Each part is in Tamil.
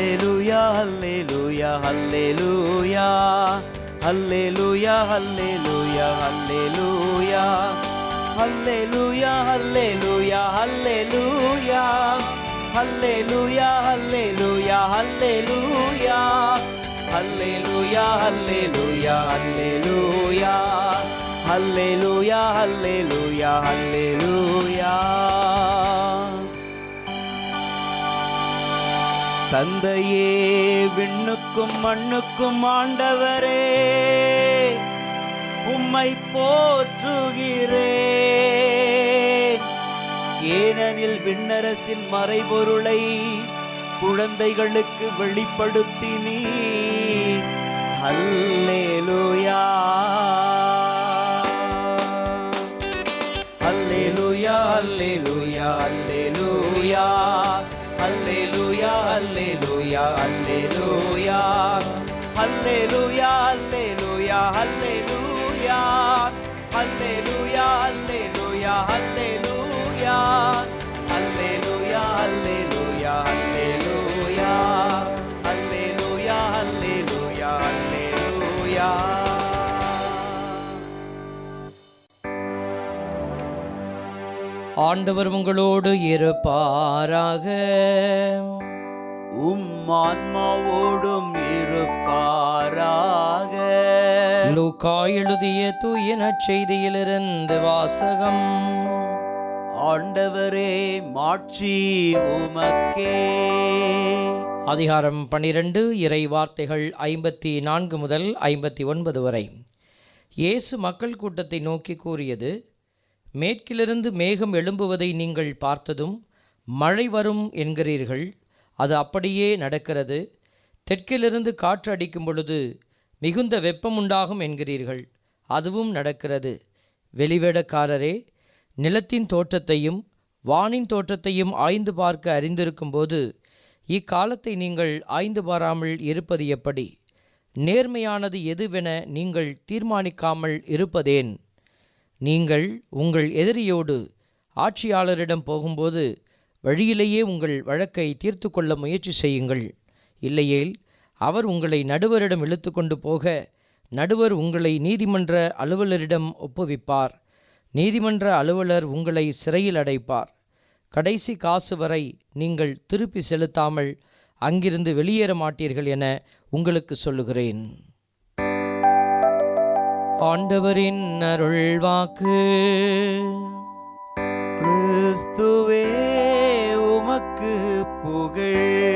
ஹல்லேலூயா ஹல்லேலூயா ஹல்லேலூயா ஹல்லேலூயா ஹல்லேலூயா ஹல்லேலூயா ஹல்லேலூயா ஹல்லேலூயா ஹல்லேலூயா ஹல்லேலூயா ஹல்லேலூயா ஹல்லேலூயா ஹல்லேலூயா ஹல்லேலூயா ஹல்லேலூயா ஹல்லேலூயா ஹல்லேலூயா ஹல்லேலூயா தந்தையே விண்ணுக்கும் மண்ணுக்கும் ஆண்டவரே உம்மை போற்றுகிறேன் ஏனெனில் விண்ணரசின் மறைபொருளை குழந்தைகளுக்கு வெளிப்படுத்தினீர் ஹல்லேலூயா ஹல்லேலூயா ஹல்லேலூயா ஹல்லேலூயா ஹல்லேலூயா ஹல்லேலூயா ஹல்லேலூயா ஹல்லேலூயா ஹல்லேலூயா ஹல்லேலூயா ஹல்லேலூயா ஹல்லேலூயா ஹல்லேலூயா ஹல்லேலூயா ஹல்லேலூயா ஹல்லேலூயா ஹல்லேலூயா ஹல்லேலூயா ஹல்லேலூயா ஆண்டவர் உங்களோடு இருப்பாராக உம் ஆன்மாவோடும் இருப்பாராக லூக்கா எழுதிய தூய நற்செய்தியிலிருந்து வாசகம் ஆண்டவரே மாட்சி உமக்கே அதிகாரம் பன்னிரண்டு இறை வார்த்தைகள் ஐம்பத்தி நான்கு முதல் ஐம்பத்தி ஒன்பது வரை இயேசு மக்கள் கூட்டத்தை நோக்கி கூறியது மேற்கிலிருந்து மேகம் எழும்புவதை நீங்கள் பார்த்ததும் மழை வரும் என்கிறீர்கள் அது அப்படியே நடக்கிறது தெற்கிலிருந்து காற்று அடிக்கும் பொழுது மிகுந்த வெப்பம் உண்டாகும் என்கிறீர்கள் அதுவும் நடக்கிறது வெளிவேடக்காரரே நிலத்தின் தோற்றத்தையும் வானின் தோற்றத்தையும் ஆய்ந்து பார்க்க அறிந்திருக்கும்போது இக்காலத்தை நீங்கள் ஆய்ந்து பாராமல் இருப்பது எப்படி நேர்மையானது எதுவென நீங்கள் தீர்மானிக்காமல் இருப்பதேன் நீங்கள் உங்கள் எதிரியோடு ஆட்சியாளரிடம் போகும்போது வழியிலேயே உங்கள் வழக்கை தீர்த்து கொள்ள முயற்சி செய்யுங்கள் இல்லையேல் அவர் உங்களை நடுவரிடம் இழுத்து கொண்டு போக நடுவர் உங்களை நீதிமன்ற அலுவலரிடம் ஒப்புவிப்பார் நீதிமன்ற அலுவலர் உங்களை சிறையில் அடைப்பார் கடைசி காசு வரை நீங்கள் திருப்பி செலுத்தாமல் அங்கிருந்து வெளியேற மாட்டீர்கள் என உங்களுக்கு சொல்லுகிறேன் ஆண்டவரின் அருள்வாக்கு கிறிஸ்துவே உமக்கு புகழ்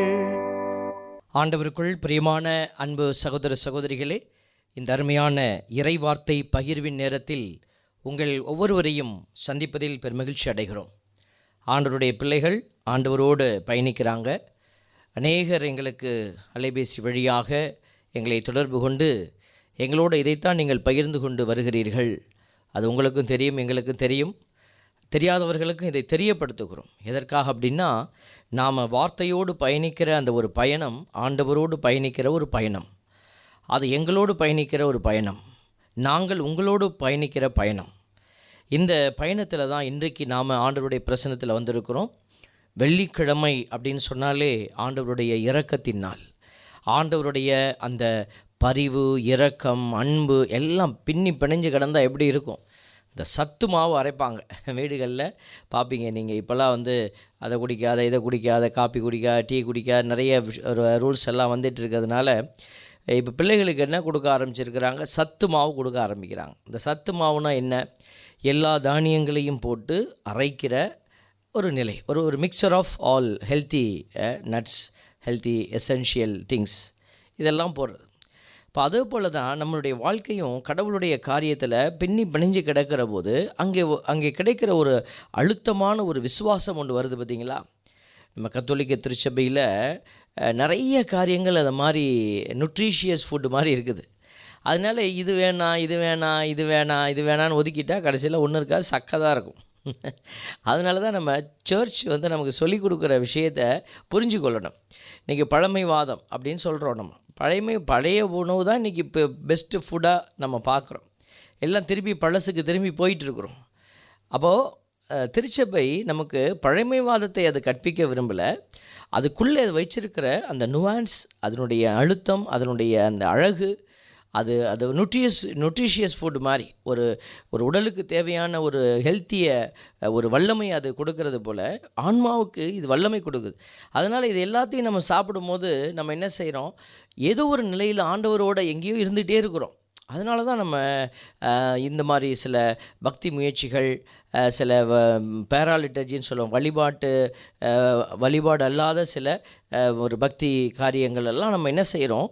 ஆண்டவருக்குள் பிரியமான அன்பு சகோதர சகோதரிகளே இந்த அருமையான இறைவார்த்தை பகிர்வின் நேரத்தில் உங்கள் ஒவ்வொருவரையும் சந்திப்பதில் பெருமகிழ்ச்சி அடைகிறோம் ஆண்டவருடைய பிள்ளைகள் ஆண்டவரோடு பயணிக்கிறாங்க அநேகர் எங்களுக்கு அலைபேசி வழியாக எங்களை தொடர்பு கொண்டு எங்களோடு இதைத்தான் நீங்கள் பகிர்ந்து கொண்டு வருகிறீர்கள் அது உங்களுக்கும் தெரியும் எங்களுக்கும் தெரியும் தெரியாதவர்களுக்கும் இதை தெரியப்படுத்துகிறோம் எதற்காக அப்படின்னா நாம் வார்த்தையோடு பயணிக்கிற அந்த ஒரு பயணம் ஆண்டவரோடு பயணிக்கிற ஒரு பயணம் அது எங்களோடு பயணிக்கிற ஒரு பயணம் நாங்கள் உங்களோடு பயணிக்கிற பயணம் இந்த பயணத்தில் தான் இன்றைக்கு நாம் ஆண்டவருடைய பிரசனத்தில் வந்திருக்கிறோம் வெள்ளிக்கிழமை அப்படின்னு சொன்னாலே ஆண்டவருடைய இரக்கத்தின் நாள் ஆண்டவருடைய அந்த பரிவு இரக்கம் அன்பு எல்லாம் பின்னி பிணைஞ்சு கிடந்தா எப்படி இருக்கும் இந்த சத்து மாவு அரைப்பாங்க வீடுகளில் பார்ப்பீங்க நீங்கள் இப்போல்லாம் வந்து அதை குடிக்காத இதை குடிக்காத காப்பி குடிக்காத டீ குடிக்காத நிறைய ரூல்ஸ் எல்லாம் வந்துட்டு இருக்கிறதுனால இப்போ பிள்ளைகளுக்கு என்ன கொடுக்க ஆரம்பிச்சிருக்கிறாங்க சத்து மாவு கொடுக்க ஆரம்பிக்கிறாங்க இந்த சத்து மாவுனா என்ன எல்லா தானியங்களையும் போட்டு அரைக்கிற ஒரு நிலை ஒரு ஒரு mixture of all healthy nuts healthy essential things இதெல்லாம் போடுறது இப்போ அதே போல் தான் நம்மளுடைய வாழ்க்கையும் கடவுளுடைய காரியத்தில் பின்னி பிணைஞ்சு கிடக்கிற போது அங்கே ஒ- அங்கே கிடைக்கிற ஒரு அழுத்தமான ஒரு விசுவாசம் ஒன்று வருது பார்த்தீங்களா நம்ம கத்தோலிக்க திருச்சபையில் அஹ், நிறைய காரியங்கள் அது மாதிரி நியூட்ரிஷியஸ் ஃபுட்டு மாதிரி இருக்குது அதனால இது வேணாம் இது வேணாம் இது வேணாம் இது வேணான்னு ஒதுக்கிட்டா கடைசியில் ஒன்று இருக்காது சக்கை தான் இருக்கும் அதனால தான் நம்ம சர்ச் வந்து நமக்கு சொல்லிக் கொடுக்குற விஷயத்தை புரிஞ்சு கொள்ளணும் இன்றைக்கி பழமைவாதம் அப்படின்னு சொல்கிறோம் நம்ம பழைமை பழைய உணவு தான் இன்றைக்கி இப்போ பெஸ்ட்டு ஃபுட்டாக நம்ம பார்க்குறோம் எல்லாம் திருப்பி பழசுக்கு திரும்பி போயிட்டு இருக்கிறோம் அப்போது அஹ், திருச்சபை நமக்கு பழமைவாதத்தை அது கற்பிக்க விரும்பலை அதுக்குள்ளே அது வைச்சிருக்கிற அந்த நுவான்ஸ் அதனுடைய அழுத்தம் அதனுடைய அந்த அழகு அது அது நியூட்ரியஸ் நியூட்ரிஷியஸ் ஃபுட் மாதிரி ஒரு ஒரு உடலுக்கு தேவையான ஒரு ஹெல்த்திய ஒரு வல்லமை அது கொடுக்கறது போல் ஆன்மாவுக்கு இது வல்லமை கொடுக்குது அதனால் இது எல்லாத்தையும் நம்ம சாப்பிடும்போது நம்ம என்ன செய்கிறோம் ஏதோ ஒரு நிலையில் ஆண்டவரோட எங்கேயோ இருந்துகிட்டே இருக்கிறோம் அதனால தான் நம்ம அஹ், இந்த மாதிரி சில பக்தி முயற்சிகள் அஹ், சில பேராலிட்டர்ஜின்னு சொல்லுவோம் வழிபாட்டு அஹ், வழிபாடு அல்லாத சில அஹ், ஒரு பக்தி காரியங்கள் எல்லாம் நம்ம என்ன செய்கிறோம்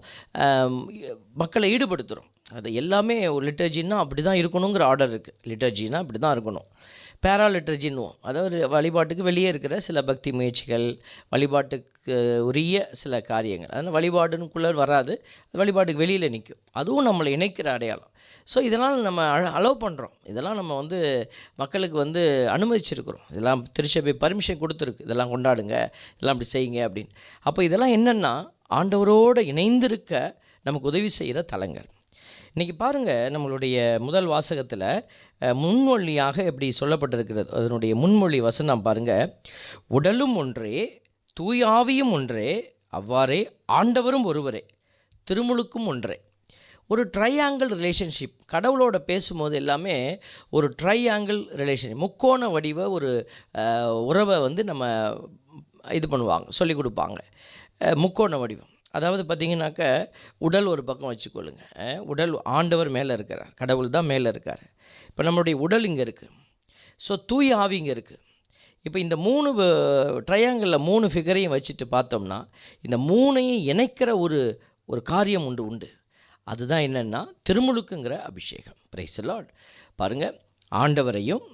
மக்களை ஈடுபடுத்துகிறோம் அது எல்லாமே ஒரு லிட்டர்ஜின்னா அப்படி தான் இருக்கணுங்கிற ஆர்டர் இருக்குது லிட்டர்ஜின்னா அப்படி தான் இருக்கணும் பேரா லிட்டர்ஜின்னுவோம் அதாவது வழிபாட்டுக்கு வெளியே இருக்கிற சில பக்தி முயற்சிகள் வழிபாட்டுக்கு உரிய சில காரியங்கள் அதனால் வழிபாடுனுக்குள்ளே வராது அது வழிபாட்டுக்கு வெளியில் நிற்கும் அதுவும் நம்மளை இணைக்கிற அடையாளம் ஸோ இதெல்லாம் நம்ம அலோவ் பண்ணுறோம் இதெல்லாம் நம்ம வந்து மக்களுக்கு வந்து அனுமதிச்சிருக்கிறோம் இதெல்லாம் திருச்சபை பர்மிஷன் கொடுத்துருக்கு இதெல்லாம் கொண்டாடுங்க இதெல்லாம் அப்படி செய்யுங்க அப்படின்னு அப்போ இதெல்லாம் என்னென்னா ஆண்டவரோடு இணைந்திருக்க நமக்கு உதவி செய்கிற தலங்கள் இன்றைக்கி பாருங்கள் நம்மளுடைய முதல் வாசகத்தில் அஹ், முன்மொழியாக எப்படி சொல்லப்பட்டிருக்கிறது அதனுடைய முன்மொழி வசனம் பாருங்கள் உடலும் ஒன்றே தூயாவியும் ஒன்றே அவ்வாறே ஆண்டவரும் ஒருவரே திருமுழுக்கும் ஒன்றே ஒரு ட்ரையாங்கிள் ரிலேஷன்ஷிப் கடவுளோட பேசும்போது எல்லாமே ஒரு ட்ரையாங்கிள் ரிலேஷன்ஷிப் முக்கோண வடிவ ஒரு அஹ், உறவை வந்து நம்ம இது பண்ணுவாங்க சொல்லி கொடுப்பாங்க அஹ், முக்கோண வடிவம் அதாவது பார்த்திங்கனாக்க உடல் ஒரு பக்கம் வச்சுக்கொள்ளுங்க அஹ், உடல் ஆண்டவர் மேலே இருக்கிறார் கடவுள் தான் மேலே இருக்கார் இப்போ நம்மளுடைய உடல் இங்கே இருக்குது ஸோ தூய ஆவி இங்கே இருக்குது இப்போ இந்த மூணு ட்ரையாங்கிளில் மூணு ஃபிகரையும் வச்சுட்டு பார்த்தோம்னா இந்த மூணையும் இணைக்கிற ஒரு ஒரு காரியம் உண்டு உண்டு அதுதான் என்னென்னா திருமுழுக்குங்கிற அபிஷேகம் பிரைஸ் லார்ட் பாருங்கள் ஆண்டவரையும்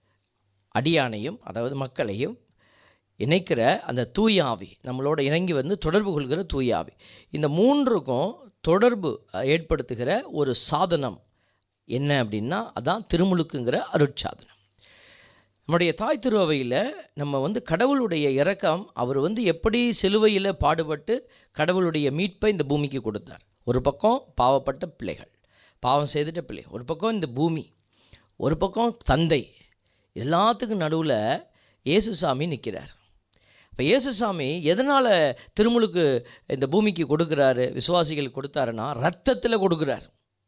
அடியானையும் அதாவது மக்களையும் இணைக்கிற அந்த தூய ஆவி நம்மளோட இணங்கி வந்து தொடர்பு கொள்கிற தூய ஆவி இந்த மூன்றுக்கும் தொடர்பு அஹ், ஏற்படுத்துகிற ஒரு சாதனம் என்ன அப்படின்னா அதான் திருமுழுக்குங்கிற அருட்சாதனம் நம்முடைய தாய் திருவையில் நம்ம வந்து கடவுளுடைய இரக்கம் அவர் வந்து எப்படி சிலுவையில் பாடுபட்டு கடவுளுடைய மீட்பை இந்த பூமிக்கு கொடுத்தார் ஒரு பக்கம் பாவப்பட்ட பிள்ளைகள் பாவம் செய்துட்ட பிள்ளைகள் ஒரு பக்கம் இந்த பூமி ஒரு பக்கம் தந்தை எல்லாத்துக்கும் நடுவில் இயேசுசாமி நிற்கிறார் இப்போ இயேசுசாமி எதனால் திருமுழுக்கு இந்த பூமிக்கு கொடுக்குறாரு விசுவாசிகளுக்கு கொடுத்தாருன்னா ரத்தத்தில் கொடுக்குறார்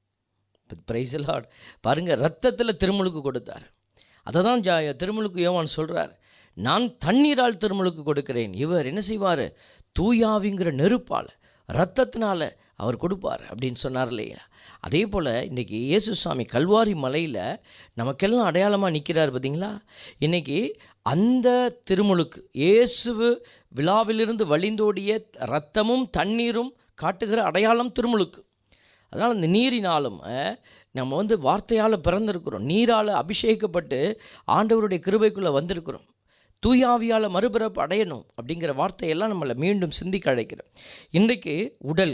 பிரைஸ் லார்ட் பாருங்கள் ரத்தத்தில் திருமுழுக்கு கொடுத்தார் அதை தான் ஜா திருமுழுக்கு யோவான் சொல்கிறார் நான் தண்ணீரால் திருமுழுக்கு கொடுக்கிறேன் இவர் என்ன செய்வார் தூயாவிங்கிற நெருப்பால் ரத்தத்தினால அவர் கொடுப்பார் அப்படின்னு சொன்னார் இல்லையா அதே போல் இன்றைக்கி இயேசுசாமி கல்வாரி மலையில் நமக்கெல்லாம் அடையாளமாக நிற்கிறார் பார்த்தீங்களா இன்றைக்கி அந்த திருமுழுக்கு இயேசுவு விழாவிலிருந்து வழிந்தோடிய ரத்தமும் தண்ணீரும் காட்டுகிற அடையாளம் திருமுழுக்கு அதனால் இந்த நீரினாலும் அஹ், நம்ம வந்து வார்த்தையால் பிறந்திருக்கிறோம் நீரால் அபிஷேகிக்கப்பட்டு ஆண்டவருடைய கிருபைக்குள்ளே வந்திருக்கிறோம் தூயாவியால் மறுபிறப்பு அடையணும் அப்படிங்கிற வார்த்தையெல்லாம் நம்மளை மீண்டும் சிந்திக்க அழைக்கிறோம் இன்றைக்கு உடல்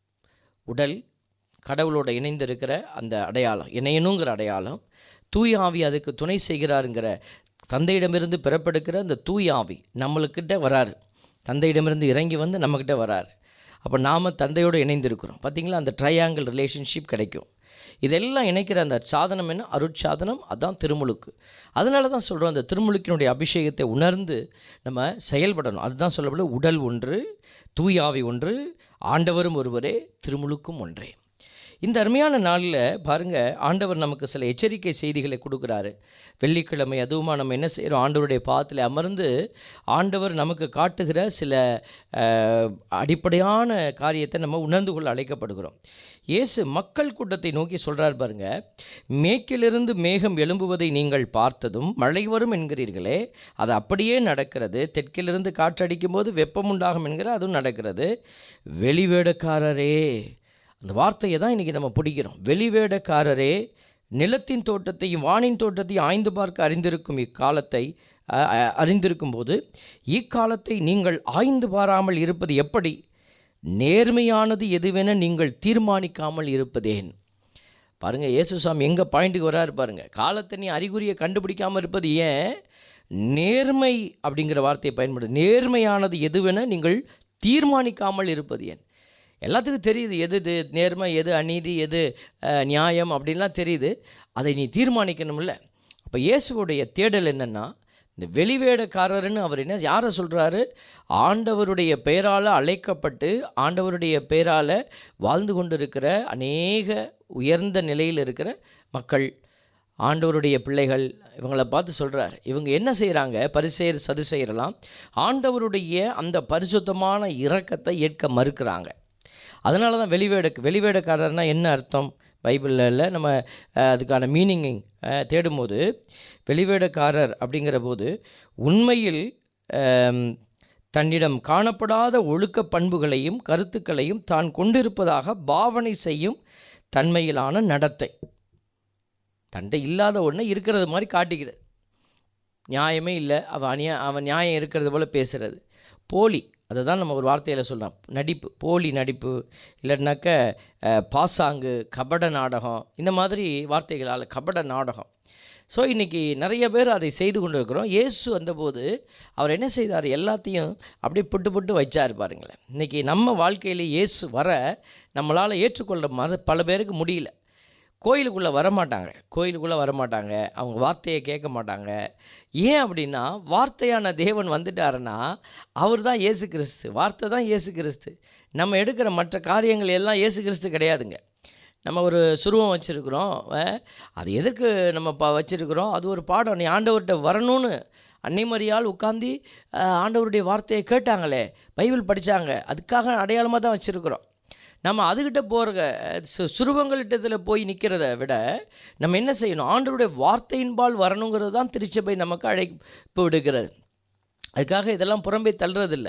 உடல் கடவுளோட இணைந்திருக்கிற அந்த அடையாளம் இணையணுங்கிற அடையாளம் தூய ஆவி அதுக்கு துணை செய்கிறாருங்கிற தந்தையிடமிருந்து பிறப்பெடுக்கிற அந்த தூய ஆவி நம்மளுக்கிட்ட வராரு தந்தையிடமிருந்து இறங்கி வந்து நம்மக்கிட்ட வராரு அப்போ நாம் தந்தையோடு இணைந்திருக்கிறோம் பார்த்தீங்களா அந்த ட்ரையாங்கிள் ரிலேஷன்ஷிப் கிடைக்கும் இதெல்லாம் இணைக்கிற அந்த சாதனம் என்ன அருட்சாதனம் அதான் திருமுழுக்கு அதனால தான் சொல்கிறோம் அந்த திருமுழுக்கினுடைய அபிஷேகத்தை உணர்ந்து நம்ம செயல்படணும் அதுதான் சொல்லப்படும் உடல் ஒன்று தூயாவி ஒன்று ஆண்டவரும் ஒருவரே திருமுழுக்கும் ஒன்றே இந்த அருமையான நாளில் பாருங்கள் ஆண்டவர் நமக்கு சில எச்சரிக்கை செய்திகளை கொடுக்குறாரு வெள்ளிக்கிழமை அதுவுமா நம்ம என்ன செய்கிறோம் ஆண்டவருடைய பாதத்தில் அமர்ந்து ஆண்டவர் நமக்கு காட்டுகிற சில அஹ், அடிப்படையான காரியத்தை நம்ம உணர்ந்து கொள்ள அழைக்கப்படுகிறோம் இயேசு மக்கள் கூட்டத்தை நோக்கி சொல்கிறார் பாருங்க மேற்கிலிருந்து மேகம் எழும்புவதை நீங்கள் பார்த்ததும் மழை வரும் என்கிறீர்களே அது அப்படியே நடக்கிறது தெற்கிலிருந்து காற்றடிக்கும் போது வெப்பம் உண்டாகும் என்கிற அதுவும் நடக்கிறது வெளிவேடக்காரரே அந்த வார்த்தையை தான் இன்றைக்கி நம்ம பிடிக்கிறோம் வெளிவேடக்காரரே நிலத்தின் தோட்டத்தையும் வானின் தோட்டத்தையும் ஆய்ந்து பார்க்க அறிந்திருக்கும் இக்காலத்தை அ- அ- அறிந்திருக்கும் போது இக்காலத்தை நீங்கள் ஆய்ந்து பாராமல் இருப்பது எப்படி நேர்மையானது எதுவென நீங்கள் தீர்மானிக்காமல் இருப்பதேன் பாருங்கள் இயேசுசாமி எங்கே பாயிண்ட்டுக்கு வராரு பாருங்கள் காலத்தை நீ அறிகுறியை கண்டுபிடிக்காமல் இருப்பது ஏன் நேர்மை அப்படிங்கிற வார்த்தையை பயன்படுது நேர்மையானது எதுவென நீங்கள் தீர்மானிக்காமல் இருப்பது ஏன் எல்லாத்துக்கும் தெரியுது எது இது நேர்மை எது அநீதி எது அஹ், நியாயம் அப்படின்லாம் தெரியுது அதை நீ தீர்மானிக்கணும்ல அப்போ இயேசுவுடைய தேடல் என்னென்னா இந்த வெளிவேடக்காரர்னு அவர் என்ன யாரை சொல்கிறாரு ஆண்டவருடைய பெயரால் அழைக்கப்பட்டு ஆண்டவருடைய பெயரால் வாழ்ந்து கொண்டிருக்கிற அநேக உயர்ந்த நிலையில் இருக்கிற மக்கள் ஆண்டவருடைய பிள்ளைகள் இவங்களை பார்த்து சொல்கிறார் இவங்க என்ன செய்கிறாங்க பரிசெயர் சதுசெயரெல்லாம் ஆண்டவருடைய அந்த பரிசுத்தமான இரக்கத்தை ஏற்க மறுக்கிறாங்க அதனால தான் வெளிவேட வெளிவேடக்காரர்னா என்ன அர்த்தம் பைபிளில் நம்ம அஹ், அதுக்கான மீனிங் தேடும்போது வெளிவேடக்காரர் அப்படிங்கிற போது உண்மையில் ஆம், தன்னிடம் காணப்படாத ஒழுக்க பண்புகளையும் கருத்துக்களையும் தான் கொண்டிருப்பதாக பாவனை செய்யும் தன்மையிலான நடத்தை தண்டை இல்லாத ஒன்று இருக்கிறது மாதிரி காட்டிக்கிறது நியாயமே இல்லை அவன் அநியா அவன் நியாயம் இருக்கிறது போல் பேசுகிறது போலி அதை தான் நம்ம ஒரு வார்த்தையில் சொல்லலாம் நடிப்பு போலி நடிப்பு இல்லைனாக்க அஹ், பாசாங்கு கபட நாடகம் இந்த மாதிரி வார்த்தைகளால் கபட நாடகம் ஸோ இன்றைக்கி நிறைய பேர் அதை செய்து கொண்டு இருக்கிறோம் இயேசு வந்தபோது அவர் என்ன செய்தார் எல்லாத்தையும் அப்படியே புட்டு புட்டு வச்சார் பாருங்களேன் இன்றைக்கி நம்ம வாழ்க்கையில் இயேசு வர நம்மளால் ஏற்றுக்கொள்ள மற பல பேருக்கு முடியல கோயிலுக்குள்ளே வரமாட்டாங்க கோயிலுக்குள்ளே வரமாட்டாங்க அவங்க வார்த்தையை கேட்க மாட்டாங்க ஏன் அப்படின்னா வார்த்தையான தேவன் வந்துட்டாருன்னா அவர் தான் இயேசு கிறிஸ்து வார்த்தை தான் இயேசு கிறிஸ்து நம்ம எடுக்கிற மற்ற காரியங்கள் எல்லாம் இயேசு கிறிஸ்து கிடையாதுங்க நம்ம ஒரு சுருவம் வச்சுருக்குறோம் அது எதுக்கு நம்ம ப வச்சுருக்குறோம் அது ஒரு பாடம் நீ ஆண்டவர்கிட்ட வரணும்னு அன்னை மரியாள் உட்காந்து ஆண்டவருடைய வார்த்தையை கேட்டாங்களே பைபிள் படித்தாங்க அதுக்காக அடையாளமாக தான் வச்சுருக்குறோம் நம்ம அதுக்கிட்ட போகிற சு சுருவங்கள்கிட்டத்தில் போய் நிற்கிறத விட நம்ம என்ன செய்யணும் ஆண்டவருடைய வார்த்தையின்பால் வரணுங்கிறது தான் திருச்சபை நமக்கு அழைப்பு விடுகிறது அதுக்காக இதெல்லாம் புறம்பே தள்ளுறதில்ல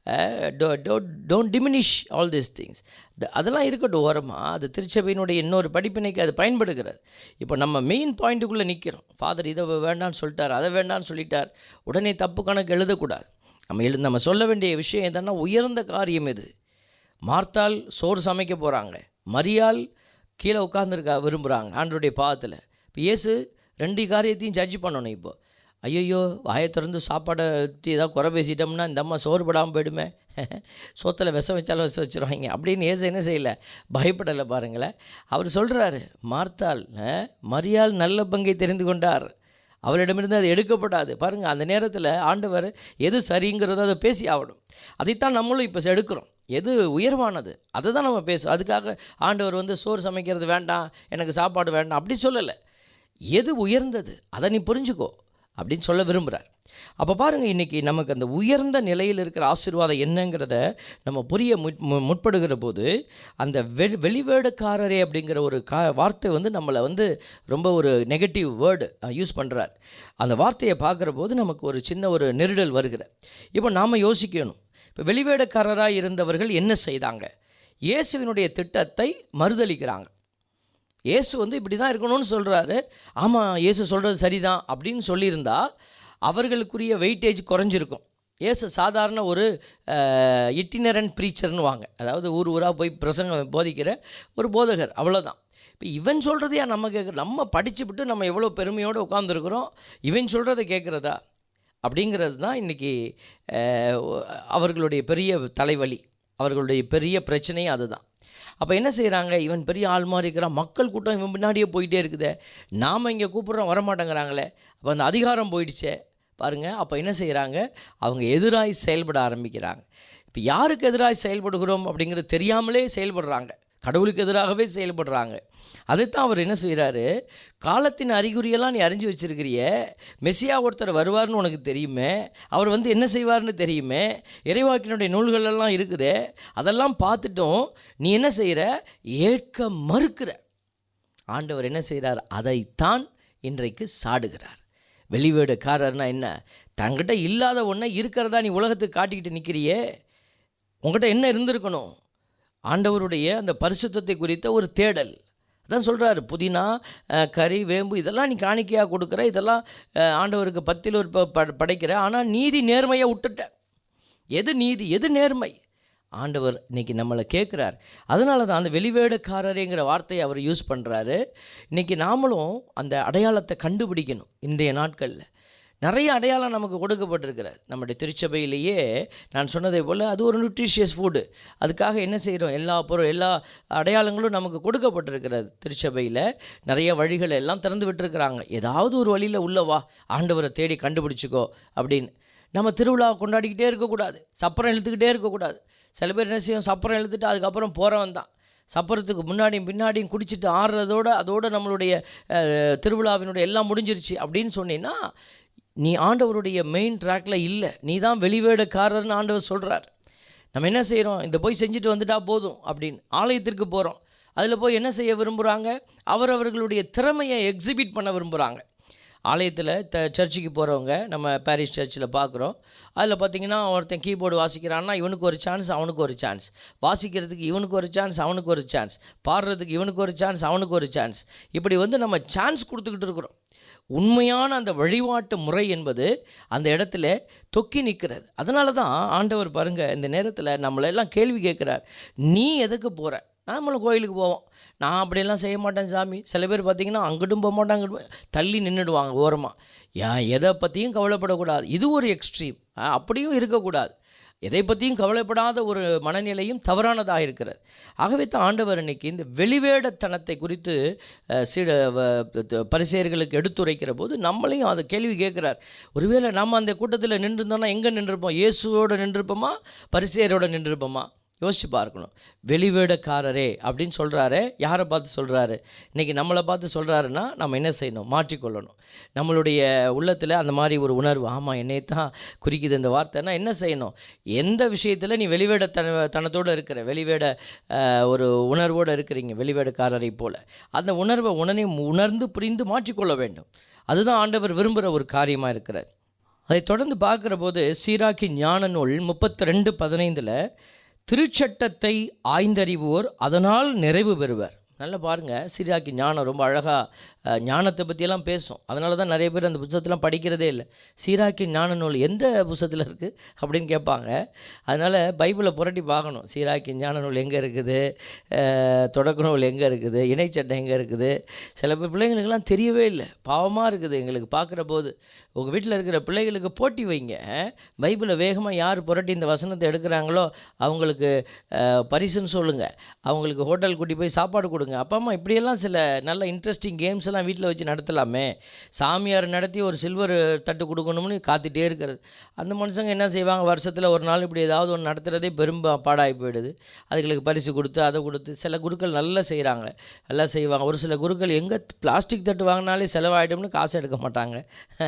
don't diminish all these things அதெல்லாம் இருக்கட்டும் ஓரமாக அது திருச்சபையினுடைய இன்னொரு படிப்பினைக்கு அது பயன்படுகிறது இப்போ நம்ம மெயின் பாயிண்ட்டுக்குள்ளே நிற்கிறோம் ஃபாதர் இதை வேண்டான்னு சொல்லிட்டார் அதை வேண்டான்னு சொல்லிட்டார் உடனே தப்பு கணக்கு எழுதக்கூடாது நம்ம எழு நம்ம சொல்ல வேண்டிய விஷயம் எதுன்னா உயர்ந்த காரியம் இது மார்த்தால் சோறு சமைக்க போகிறாங்க மரியாள் கீழே உட்காந்துருக்கா விரும்புகிறாங்க ஆண்டருடைய பாதத்தில் இப்போ இயேசு ரெண்டு காரியத்தையும் ஜட்ஜ் பண்ணணும் இப்போ ஐயையோ வாயை திறந்து சாப்பாடை ஊற்றி ஏதாவது குறை பேசிட்டோம்னா இந்த அம்மா சோறு படாமல் போயிடுமே சோத்தில் விஷம் வச்சாலும் விஷம் வச்சுருவாங்க அப்படின்னு ஏசு என்ன செய்யலை பயப்படலை பாருங்களேன் அவர் சொல்கிறாரு மார்த்தாள் அஹ், மரியாள் நல்ல பங்கை தெரிந்து கொண்டார் அவரிடமிருந்து அது எடுக்கப்படாது பாருங்கள் அந்த நேரத்தில் ஆண்டவர் எது சரிங்கிறத அதை பேசி ஆகணும் அதைத்தான் நம்மளும் இப்போ எடுக்கிறோம் எது உயர்வானது அதை தான் நம்ம பேசுவோம் அதுக்காக ஆண்டவர் வந்து சோறு சமைக்கிறது வேண்டாம் எனக்கு சாப்பாடு வேண்டாம் அப்படி சொல்லலை எது உயர்ந்தது அதை நீ புரிஞ்சுக்கோ அப்படின்னு சொல்ல விரும்புகிறார் அப்போ பாருங்கள் இன்றைக்கி நமக்கு அந்த உயர்ந்த நிலையில் இருக்கிற ஆசீர்வாதம் என்னங்கிறத நம்ம புரிய முற்- மு- முற்படுகிற போது அந்த வெ வெளிவேடுக்காரரே அப்படிங்கிற ஒரு கா வார்த்தை வந்து நம்மளை வந்து ரொம்ப ஒரு நெகட்டிவ் வேர்டு யூஸ் பண்ணுறார் அந்த வார்த்தையை பார்க்குற போது நமக்கு ஒரு சின்ன ஒரு நெருடல் வருகிற இப்போ நாம் யோசிக்கணும் இப்போ வெளிவேடக்காரராக இருந்தவர்கள் என்ன செய்தாங்க இயேசுவினுடைய திட்டத்தை மறுதளிக்கிறாங்க இயேசு வந்து இப்படி தான் இருக்கணும்னு சொல்கிறாரு ஆமாம் இயேசு சொல்கிறது சரிதான் அப்படின்னு சொல்லியிருந்தா அவர்களுக்குரிய வெயிட்டேஜ் குறைஞ்சிருக்கும் இயேசு சாதாரண ஒரு இட்டினரன் ப்ரீச்சர்னு வாங்க அதாவது ஊர் ஊராக போய் பிரசங்கம் போதிக்கிற ஒரு போதகர் அவ்வளோதான் இப்போ இவன் சொல்கிறதையா நம்ம கேட்குற நம்ம படிச்சுவிட்டு நம்ம எவ்வளோ பெருமையோடு உட்காந்துருக்குறோம் இவன் சொல்கிறத கேட்குறதா அப்படிங்கிறது தான் இன்றைக்கி அவர்களுடைய பெரிய தலைவலி அவர்களுடைய பெரிய பிரச்சனையும் அதுதான் அப்போ என்ன செய்கிறாங்க இவன் பெரிய ஆள் மாதிரி இருக்கிறான் மக்கள் கூட்டம் இவன் பின்னாடியே போயிட்டே இருக்குதே நாம் இங்கே கூப்பிட்றோம் வரமாட்டேங்கிறாங்களே அப்போ அந்த அதிகாரம் போயிடுச்சே பாருங்கள் அப்போ என்ன செய்கிறாங்க அவங்க எதிராய் செயல்பட ஆரம்பிக்கிறாங்க இப்போ யாருக்கு எதிராக செயல்படுகிறோம் அப்படிங்கிறது தெரியாமலே செயல்படுறாங்க கடவுளுக்கு எதிராகவே செயல்படுறாங்க அதைத்தான் அவர் என்ன செய்கிறாரு காலத்தின் அறிகுறியெல்லாம் நீ அறிஞ்சு வச்சிருக்கிறிய மெஸ்ஸியா ஒருத்தர் வருவார்னு உனக்கு தெரியுமே அவர் வந்து என்ன செய்வார்னு தெரியுமே இறைவாக்கினுடைய நூல்கள் எல்லாம் இருக்குதே அதெல்லாம் பார்த்துட்டும் நீ என்ன செய்கிற ஏற்க மறுக்கிற ஆண்டவர் என்ன செய்கிறார் அதைத்தான் இன்றைக்கு சாடுகிறார் வெளிவேடுக்காரர்னா என்ன தங்கிட்ட இல்லாத ஒன்றை இருக்கிறதா நீ உலகத்துக்கு காட்டிக்கிட்டு நிற்கிறியே உங்கள்கிட்ட என்ன இருந்திருக்கணும் ஆண்டவருடைய அந்த பரிசுத்தத்தை குறித்த ஒரு தேடல் அதான் சொல்கிறாரு புதினா அஹ், கறி வேம்பு இதெல்லாம் நீ காணிக்கையாக கொடுக்குற இதெல்லாம் அஹ், ஆண்டவருக்கு பத்தில் ஒரு ப- ப- படைக்கிற ஆனால் நீதி நேர்மையை விட்டுட்ட எது நீதி எது நேர்மை ஆண்டவர் இன்னைக்கு நம்மளை கேட்குறார் அதனால தான் அந்த வெளிவேடக்காரரேங்கிற வார்த்தையை அவர் யூஸ் பண்ணுறாரு இன்னைக்கு நாமளும் அந்த அடையாளத்தை கண்டுபிடிக்கணும் இன்றைய நாட்களில் நிறைய அடையாளம் நமக்கு கொடுக்கப்பட்டிருக்கிறது நம்முடைய திருச்சபையிலேயே நான் சொன்னதை போல் அது ஒரு நியூட்ரிஷியஸ் ஃபுட்டு அதுக்காக என்ன செய்கிறோம் எல்லா பொருள் எல்லா அடையாளங்களும் நமக்கு கொடுக்கப்பட்டிருக்கிறது திருச்சபையில் நிறைய வழிகள் எல்லாம் திறந்து விட்டுருக்குறாங்க ஏதாவது ஒரு வழியில் உள்ளவா ஆண்டவரை தேடி கண்டுபிடிச்சிக்கோ அப்படின்னு நம்ம திருவிழா கொண்டாடிக்கிட்டே இருக்கக்கூடாது சப்பரம் இழுத்துக்கிட்டே இருக்கக்கூடாது சில பேர் என்ன செய்யும் சப்பரம் இழுத்துட்டு அதுக்கப்புறம் போகிறவன் தான் சப்பரத்துக்கு முன்னாடியும் பின்னாடியும் குடிச்சிட்டு ஆடுறதோட அதோட நம்மளுடைய அஹ், திருவிழாவினுடைய எல்லாம் முடிஞ்சிருச்சு அப்படின்னு சொன்னீங்கன்னா நீ ஆண்டவருடைய மெயின் ட்ராக்ல இல்லை நீ தான் வெளிவேடக்காரர்னு ஆண்டவர் சொல்கிறார் நம்ம என்ன செய்கிறோம் இந்த போய் செஞ்சுட்டு வந்துட்டா போதும் அப்படின்னு ஆலயத்திற்கு போகிறோம் அதில் போய் என்ன செய்ய விரும்புகிறாங்க அவரவர்களுடைய திறமையை எக்ஸிபிட் பண்ண விரும்புகிறாங்க ஆலயத்தில் த சர்ச்சுக்கு போகிறவங்க நம்ம பாரிஸ் சர்ச்சில் பார்க்குறோம் அதில் பார்த்தீங்கன்னா ஒருத்தன் கீபோர்டு வாசிக்கிறான்னா இவனுக்கு ஒரு சான்ஸ் அவனுக்கு ஒரு சான்ஸ் வாசிக்கிறதுக்கு இவனுக்கு ஒரு சான்ஸ் அவனுக்கு ஒரு சான்ஸ் பாடுறதுக்கு இவனுக்கு ஒரு சான்ஸ் அவனுக்கு ஒரு சான்ஸ் இப்படி வந்து நம்ம சான்ஸ் கொடுத்துக்கிட்டு இருக்கிறோம் உண்மையான அந்த வழிபாட்டு முறை என்பது அந்த இடத்துல தொக்கி நிற்கிறது அதனால தான் ஆண்டவர் பாருங்கள் இந்த நேரத்தில் நம்மளெல்லாம் கேள்வி கேட்குறார் நீ எதுக்கு போகிற நாமளும் கோயிலுக்கு போவோம் நான் அப்படியெல்லாம் செய்ய மாட்டேன் சாமி சில பேர் பார்த்தீங்கன்னா அங்கிட்டும் போக மாட்டாங்க அங்கிட்டும் போ- தள்ளி நின்றுடுவாங்க ஓரமாக ஏன் எதை பற்றியும் கவலைப்படக்கூடாது இது ஒரு எக்ஸ்ட்ரீம் அப்படியும் இருக்கக்கூடாது எதை பற்றியும் கவலைப்படாத ஒரு மனநிலையும் தவறானதாக இருக்கிறது ஆகவே தான் ஆண்டவர் இன்னைக்கு இந்த வெளிவேடத்தனத்தை குறித்து அஹ், சீட வ- த- பரிசேயர்களுக்கு எடுத்துரைக்கிற போது நம்மளையும் அதை கேள்வி கேட்குறார் ஒருவேளை நம்ம அந்த கூட்டத்தில் நின்றுருந்தோம்னா எங்கே நின்றுருப்போம் இயேசுவோடு நின்றுருப்போமா பரிசேயரோட நின்றுருப்போமா யோசிச்சு பார்க்கணும் வெளிவேடக்காரரே அப்படின்னு சொல்கிறாரு யாரை பார்த்து சொல்கிறாரு இன்றைக்கி நம்மளை பார்த்து சொல்கிறாருன்னா நம்ம என்ன செய்யணும் மாற்றிக்கொள்ளணும் நம்மளுடைய உள்ளத்தில் அந்த மாதிரி ஒரு உணர்வு ஆமாம் என்னை தான் குறிக்குது இந்த வார்த்தைன்னா என்ன செய்யணும் எந்த விஷயத்தில் நீ வெளிவேட தன தனத்தோடு இருக்கிற வெளிவேட அஹ், ஒரு உணர்வோடு இருக்கிறீங்க வெளிவேடக்காரரை போல் அந்த உணர்வை உடனே உணர்ந்து புரிந்து மாற்றிக்கொள்ள வேண்டும் அதுதான் ஆண்டவர் விரும்புகிற ஒரு காரியமாக இருக்கிறார் அதை தொடர்ந்து பார்க்குற போது சீராக்கி ஞான நூல் முப்பத்தி ரெண்டு பதினைந்தில் திருச்சட்டத்தை ஆய்ந்தறிவோர் அதனால் நிறைவு பெறுவர் நல்லா பாருங்கள் சீராக்கி ஞானம் ரொம்ப அழகாக ஞானத்தை பற்றியெல்லாம் பேசும் அதனால தான் நிறைய பேர் அந்த புத்தகத்தெல்லாம் படிக்கிறதே இல்லை சீராக்கி ஞான நூல் எந்த புத்தகத்தில் இருக்குது அப்படின்னு கேட்பாங்க அதனால் பைபிளை புரட்டி பார்க்கணும் சீராக்கி ஞான நூல் எங்கே இருக்குது அஹ், தொடக்க நூல் எங்கே இருக்குது இணைச்சட்டம் எங்கே இருக்குது சில பேர் பிள்ளைங்களுக்கெல்லாம் தெரியவே இல்லை பாவமாக இருக்குது எங்களுக்கு பார்க்குற போது உங்கள் வீட்டில் இருக்கிற பிள்ளைகளுக்கு போட்டி வைங்க பைபிளை வேகமாக யார் புரட்டி இந்த வசனத்தை எடுக்கிறாங்களோ அவங்களுக்கு அஹ், பரிசுன்னு சொல்லுங்கள் அவங்களுக்கு ஹோட்டல் கூட்டி போய் சாப்பாடு கொடுங்க அப்பா அம்மா இப்படியெல்லாம் சில நல்ல இன்ட்ரெஸ்டிங் கேம்ஸ் எல்லாம் வீட்டில் வச்சு நடத்தலாமே சாமியார் நடத்தி ஒரு சில்வர் தட்டு கொடுக்கணும்னு காத்துட்டே இருக்கிறது அந்த மனுஷங்க என்ன செய்வாங்க வருஷத்தில் ஒரு நாள் இப்படி ஏதாவது ஒன்று நடத்துகிறதே பெரும் பா- பாடாகி போயிடுது அதுகளுக்கு பரிசு கொடுத்து அதை கொடுத்து சில குருக்கள் நல்லா செய்கிறாங்க நல்லா செய்வாங்க ஒரு சில குருக்கள் எங்கே பிளாஸ்டிக் தட்டு வாங்கினாலே செலவாயிடும்னு காசு எடுக்க மாட்டாங்க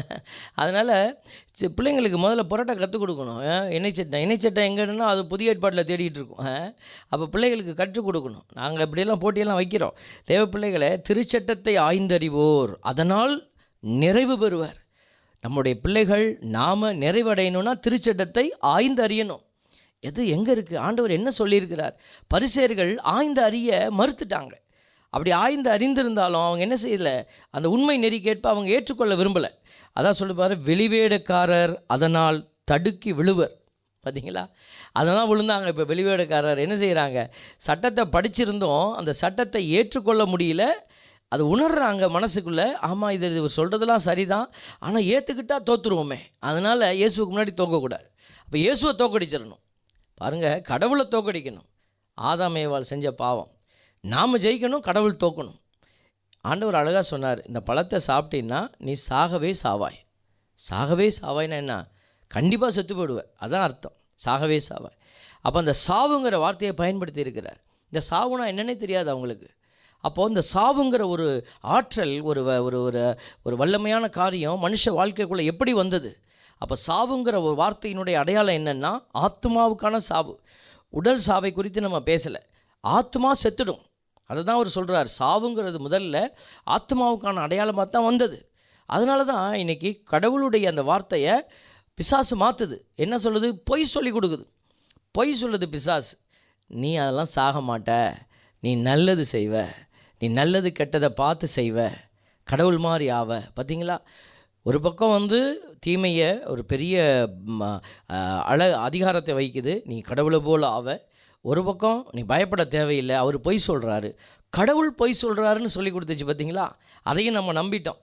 அதனால் சி- பிள்ளைங்களுக்கு முதல்ல புரோட்டா கற்றுக் கொடுக்கணும் அஹ் இணைச்சட்டம் இணைச்சட்டம் எங்கன்னா அது புதிய ஏற்பாட்டில் தேடிட்டு இருக்கோம் அஹ் அப்போ பிள்ளைகளுக்கு கற்றுக் கொடுக்கணும் நாங்கள் இப்படியெல்லாம் போட்டியெல்லாம் வைக்கிறோம் தேவ பிள்ளைகளை திருச்சட்டத்தை ஆய்ந்தறிவோர் அதனால் நிறைவு பெறுவர் நம்முடைய பிள்ளைகள் நாம் நிறைவடையணும்னா திருச்சட்டத்தை ஆய்ந்து அறியணும் எது எங்கே இருக்குது ஆண்டவர் என்ன சொல்லியிருக்கிறார் பரிசேயர்கள் ஆய்ந்து அறிய மறுத்துட்டாங்க அப்படி ஆய்ந்து அறிந்திருந்தாலும் அவங்க என்ன செய்யலை அந்த உண்மை நெறிக்கேற்ப அவங்க ஏற்றுக்கொள்ள விரும்பலை அதான் சொல்லுப்பாரு வெளிவேடக்காரர் அதனால் தடுக்கி விழுவர் பார்த்தீங்களா அதெல்லாம் விழுந்தாங்க இப்போ வெளிவேடக்காரர் என்ன செய்கிறாங்க சட்டத்தை படிச்சிருந்தோம் அந்த சட்டத்தை ஏற்றுக்கொள்ள முடியல அது உணர்றாங்க மனசுக்குள்ளே ஆமாம் இது இவர் சொல்கிறதெல்லாம் சரிதான் ஆனால் ஏற்றுக்கிட்டா தோத்துருவோமே அதனால் இயேசுவுக்கு முன்னாடி தோக்கக்கூடாது அப்போ இயேசுவை தோக்கடிச்சிடணும் பாருங்கள் கடவுளை தோக்கடிக்கணும் ஆதாமேவாள் செஞ்ச பாவம் நாம் ஜெயிக்கணும் கடவுள் தோக்கணும் ஆண்டவர் அழகாக சொன்னார் இந்த பழத்தை சாப்பிட்டீன்னா நீ சாகவே சாவாய் சாகவே சாவாய்னா என்ன கண்டிப்பாக செத்து போயிடுவேன் அதான் அர்த்தம் சாகவே சாவாய் அப்போ அந்த சாவுங்கிற வார்த்தையை பயன்படுத்தி இருக்கிறார் இந்த சாவுனா என்னன்னே தெரியாது அவங்களுக்கு அப்போது இந்த சாவுங்கிற ஒரு ஆற்றல் ஒரு வ- ஒரு ஒரு ஒரு வல்லமையான காரியம் மனுஷ வாழ்க்கைக்குள்ளே எப்படி வந்தது அப்போ சாவுங்கிற ஒரு வார்த்தையினுடைய அடையாளம் என்னென்னா ஆத்மாவுக்கான சாவு உடல் சாவை குறித்து நம்ம பேசலை ஆத்மா செத்துடும் அதை தான் அவர் சொல்கிறார் சாவுங்கிறது முதல்ல ஆத்மாவுக்கான அடையாளமாக தான் வந்தது அதனால தான் இன்றைக்கி கடவுளுடைய அந்த வார்த்தையை பிசாசு மாற்றுது என்ன சொல்லுது பொய் சொல்லி கொடுக்குது பொய் சொல்லுது பிசாசு நீ அதெல்லாம் சாக மாட்ட நீ நல்லது செய்வ நீ நல்லது கெட்டதை பார்த்து செய்வ கடவுள் மாதிரி ஆவ பார்த்தீங்களா ஒரு பக்கம் வந்து தீமையை ஒரு பெரிய ம, அஹ், அழ அதிகாரத்தை வைக்குது நீ கடவுளை போல் ஆவ ஒரு பக்கம் நீ பயப்பட தேவையில்லை அவர் பொய் சொல்கிறாரு கடவுள் பொய் சொல்கிறாருன்னு சொல்லி கொடுத்துச்சு பார்த்தீங்களா அதையும் நம்ம நம்பிட்டோம்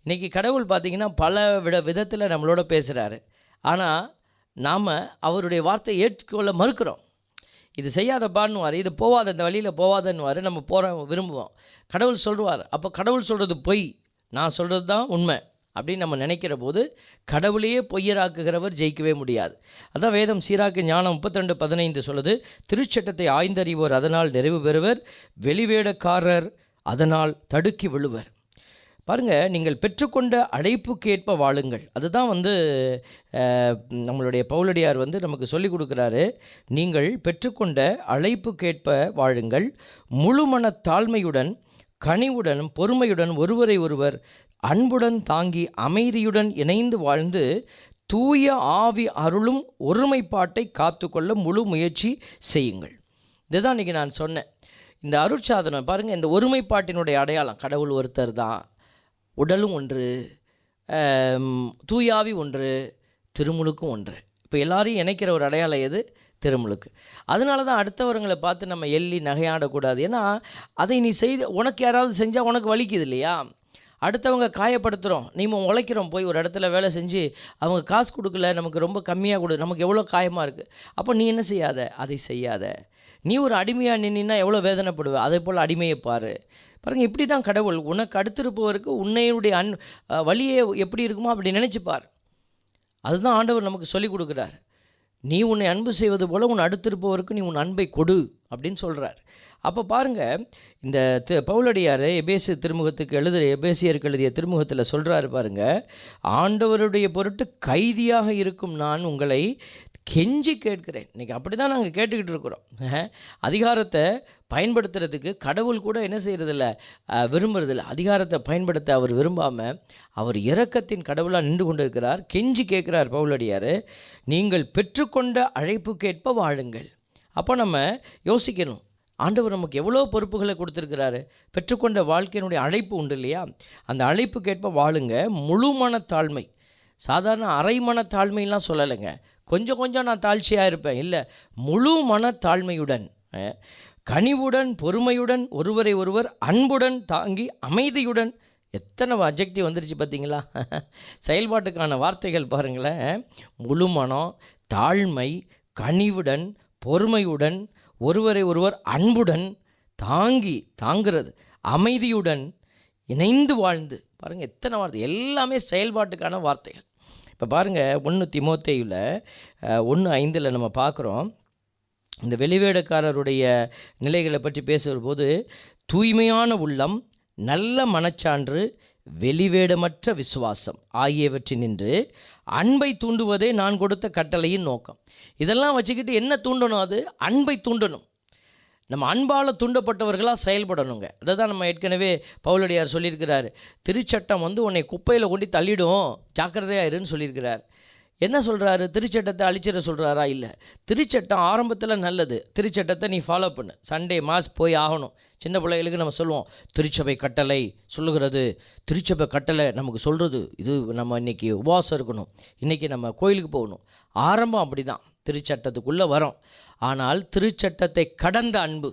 இன்றைக்கி கடவுள் பார்த்திங்கன்னா பல விட விதத்தில் நம்மளோட பேசுகிறாரு ஆனால் நாம் அவருடைய வார்த்தையை ஏற்றுக்கொள்ள மறுக்கிறோம் இது செய்யாதப்பான்னுவார் இது போவாத இந்த வழியில் போவாதன்னுவார் நம்ம போகிற விரும்புவோம் கடவுள் சொல்லுவார் அப்போ கடவுள் சொல்கிறது பொய் நான் சொல்கிறது தான் உண்மை அப்படின்னு நம்ம நினைக்கிற போது கடவுளையே பொய்யராக்குகிறவர் ஜெயிக்கவே முடியாது அதான் வேதம் சீராக்கு ஞானம் முப்பத்திரெண்டு பதினைந்து சொல்லுது திருச்சட்டத்தை ஆய்ந்தறிவோர் அதனால் நிறைவு பெறுவர் வெளிவேடக்காரர் அதனால் தடுக்கி விழுவர் பாருங்கள் நீங்கள் பெற்றுக்கொண்ட அழைப்புக்கேற்ப வாழுங்கள் அதுதான் வந்து அஹ், நம்மளுடைய பவுலடியார் வந்து நமக்கு சொல்லிக் கொடுக்குறாரு நீங்கள் பெற்றுக்கொண்ட அழைப்புக்கேற்ப வாழுங்கள் முழுமன தாழ்மையுடன் கனிவுடன் பொறுமையுடன் ஒருவரை ஒருவர் அன்புடன் தாங்கி அமைதியுடன் இணைந்து வாழ்ந்து தூய ஆவி அருளும் ஒருமைப்பாட்டை காத்துக்கொள்ள முழு முயற்சி செய்யுங்கள் இதுதான் இன்றைக்கி நான் சொன்னேன் இந்த அருட்சாதனம் பாருங்கள் இந்த ஒருமைப்பாட்டினுடைய அடையாளம் கடவுள் ஒருத்தர் தான் உடலும் ஒன்று ஆம், தூயாவி ஒன்று திருமுழுக்கும் ஒன்று இப்போ எல்லாரையும் இணைக்கிற ஒரு அடையாளம் எது திருமுழுக்கு அதனால தான் அடுத்தவர்களை பார்த்து நம்ம எள்ளி நகையாடக்கூடாது ஏன்னா அதை நீ செய்து உனக்கு யாராவது செஞ்சால் உனக்கு வலிக்குது இல்லையா அடுத்தவங்க காயப்படுத்துகிறோம் நீம உழைக்கிறோம் போய் ஒரு இடத்துல வேலை செஞ்சு அவங்க காசு கொடுக்கல நமக்கு ரொம்ப கம்மியாக கொடு நமக்கு எவ்வளோ காயமாக இருக்குது அப்போ நீ என்ன செய்யாத அதை செய்யாத நீ ஒரு அடிமையாக நின்னா எவ்வளோ வேதனைப்படுவ அதே போல் அடிமையை பாரு பாருங்கள் இப்படி தான் கடவுள் உனக்கு அடுத்திருப்பவருக்கு உன்னையுடைய அன் அஹ், வழியே எப்படி இருக்குமோ அப்படி நினைச்சுப்பார் அதுதான் ஆண்டவர் நமக்கு சொல்லிக் கொடுக்குறார் நீ உன்னை அன்பு செய்வது போல உன் அடுத்திருப்பவருக்கு நீ உன் அன்பை கொடு அப்படின்னு சொல்கிறார் அப்போ பாருங்கள் இந்த தி பவுலடியார் எபேசு திருமுகத்துக்கு எழுத எபேசியருக்கு எழுதிய திருமுகத்தில் சொல்கிறாரு பாருங்க ஆண்டவருடைய பொருட்டு கைதியாக இருக்கும் நான் உங்களை கெஞ்சி கேட்கிறேன் இன்றைக்கி அப்படி தான் நாங்கள் கேட்டுக்கிட்டு இருக்கிறோம் அஹ், அதிகாரத்தை பயன்படுத்துறதுக்கு கடவுள் கூட என்ன செய்கிறதில்ல விரும்புறதில்ல அதிகாரத்தை பயன்படுத்த அவர் விரும்பாமல் அவர் இரக்கத்தின் கடவுளாக நின்று கொண்டு இருக்கிறார் கெஞ்சி கேட்குறார் பவுலடியார் நீங்கள் பெற்றுக்கொண்ட அழைப்புக்கேற்ப வாழுங்கள் அப்போ நம்ம யோசிக்கணும் ஆண்டவர் நமக்கு எவ்வளோ பொறுப்புகளை கொடுத்துருக்கிறாரு பெற்றுக்கொண்ட வாழ்க்கையினுடைய அழைப்பு உண்டு இல்லையா அந்த அழைப்புக்கேற்ப வாழுங்க முழு மனத்தாழ்மை சாதாரண அரை மனத்தாழ்மைலாம் சொல்லலைங்க கொஞ்சம் கொஞ்சம் நான் தாழ்ச்சியாக இருப்பேன் இல்லை முழு மனத்தாழ்மையுடன் அஹ், கனிவுடன் பொறுமையுடன் ஒருவரை ஒருவர் அன்புடன் தாங்கி அமைதியுடன் எத்தனை அப்ஜெக்டிவ் வந்துருச்சு பார்த்தீங்களா செயல்பாட்டுக்கான வார்த்தைகள் பாருங்களேன் முழு மனம் தாழ்மை கனிவுடன் பொறுமையுடன் ஒருவரை ஒருவர் அன்புடன் தாங்கி தாங்கிறது அமைதியுடன் இணைந்து வாழ்ந்து பாருங்கள் எத்தனை வார்த்தை எல்லாமே செயல்பாட்டுக்கான வார்த்தைகள் இப்போ பாருங்கள் ஒன்று திமோத்தேயில் ஒன்று ஐந்தில் நம்ம பார்க்குறோம் இந்த வெளிவேடக்காரருடைய நிலைகளை பற்றி பேசுகிற போது தூய்மையான உள்ளம் நல்ல மனச்சான்று வெளிவேடமற்ற விசுவாசம் ஆகியவற்றினின்று அன்பை தூண்டுவதே நான் கொடுத்த கட்டளையின் நோக்கம் இதெல்லாம் வச்சுக்கிட்டு என்ன தூண்டணும் அது அன்பை தூண்டணும் நம்ம அன்பால் தூண்டப்பட்டவர்களாக செயல்படணுங்க அதை தான் நம்ம ஏற்கனவே பவுலடியார் சொல்லியிருக்கிறார் திருச்சட்டம் வந்து உன்னை குப்பையில் கொண்டு தள்ளிடும் ஜாக்கிரதையா இருன்னு சொல்லியிருக்கிறார் என்ன சொல்கிறாரு திருச்சட்டத்தை அழிச்சிட சொல்கிறாரா இல்லை திருச்சட்டம் ஆரம்பத்தில் நல்லது திருச்சட்டத்தை நீ ஃபாலோ பண்ணு சண்டே மாஸ் போய் ஆகணும் சின்ன பிள்ளைகளுக்கு நம்ம சொல்லுவோம் திருச்சபை கட்டளை சொல்லுகிறது திருச்சபை கட்டளை நமக்கு சொல்கிறது இது நம்ம இன்றைக்கி உபவாசம் இருக்கணும் இன்றைக்கி நம்ம கோயிலுக்கு போகணும் ஆரம்பம் அப்படி தான் திருச்சட்டத்துக்குள்ளே வரோம் ஆனால் திருச்சட்டத்தை கடந்த அன்பு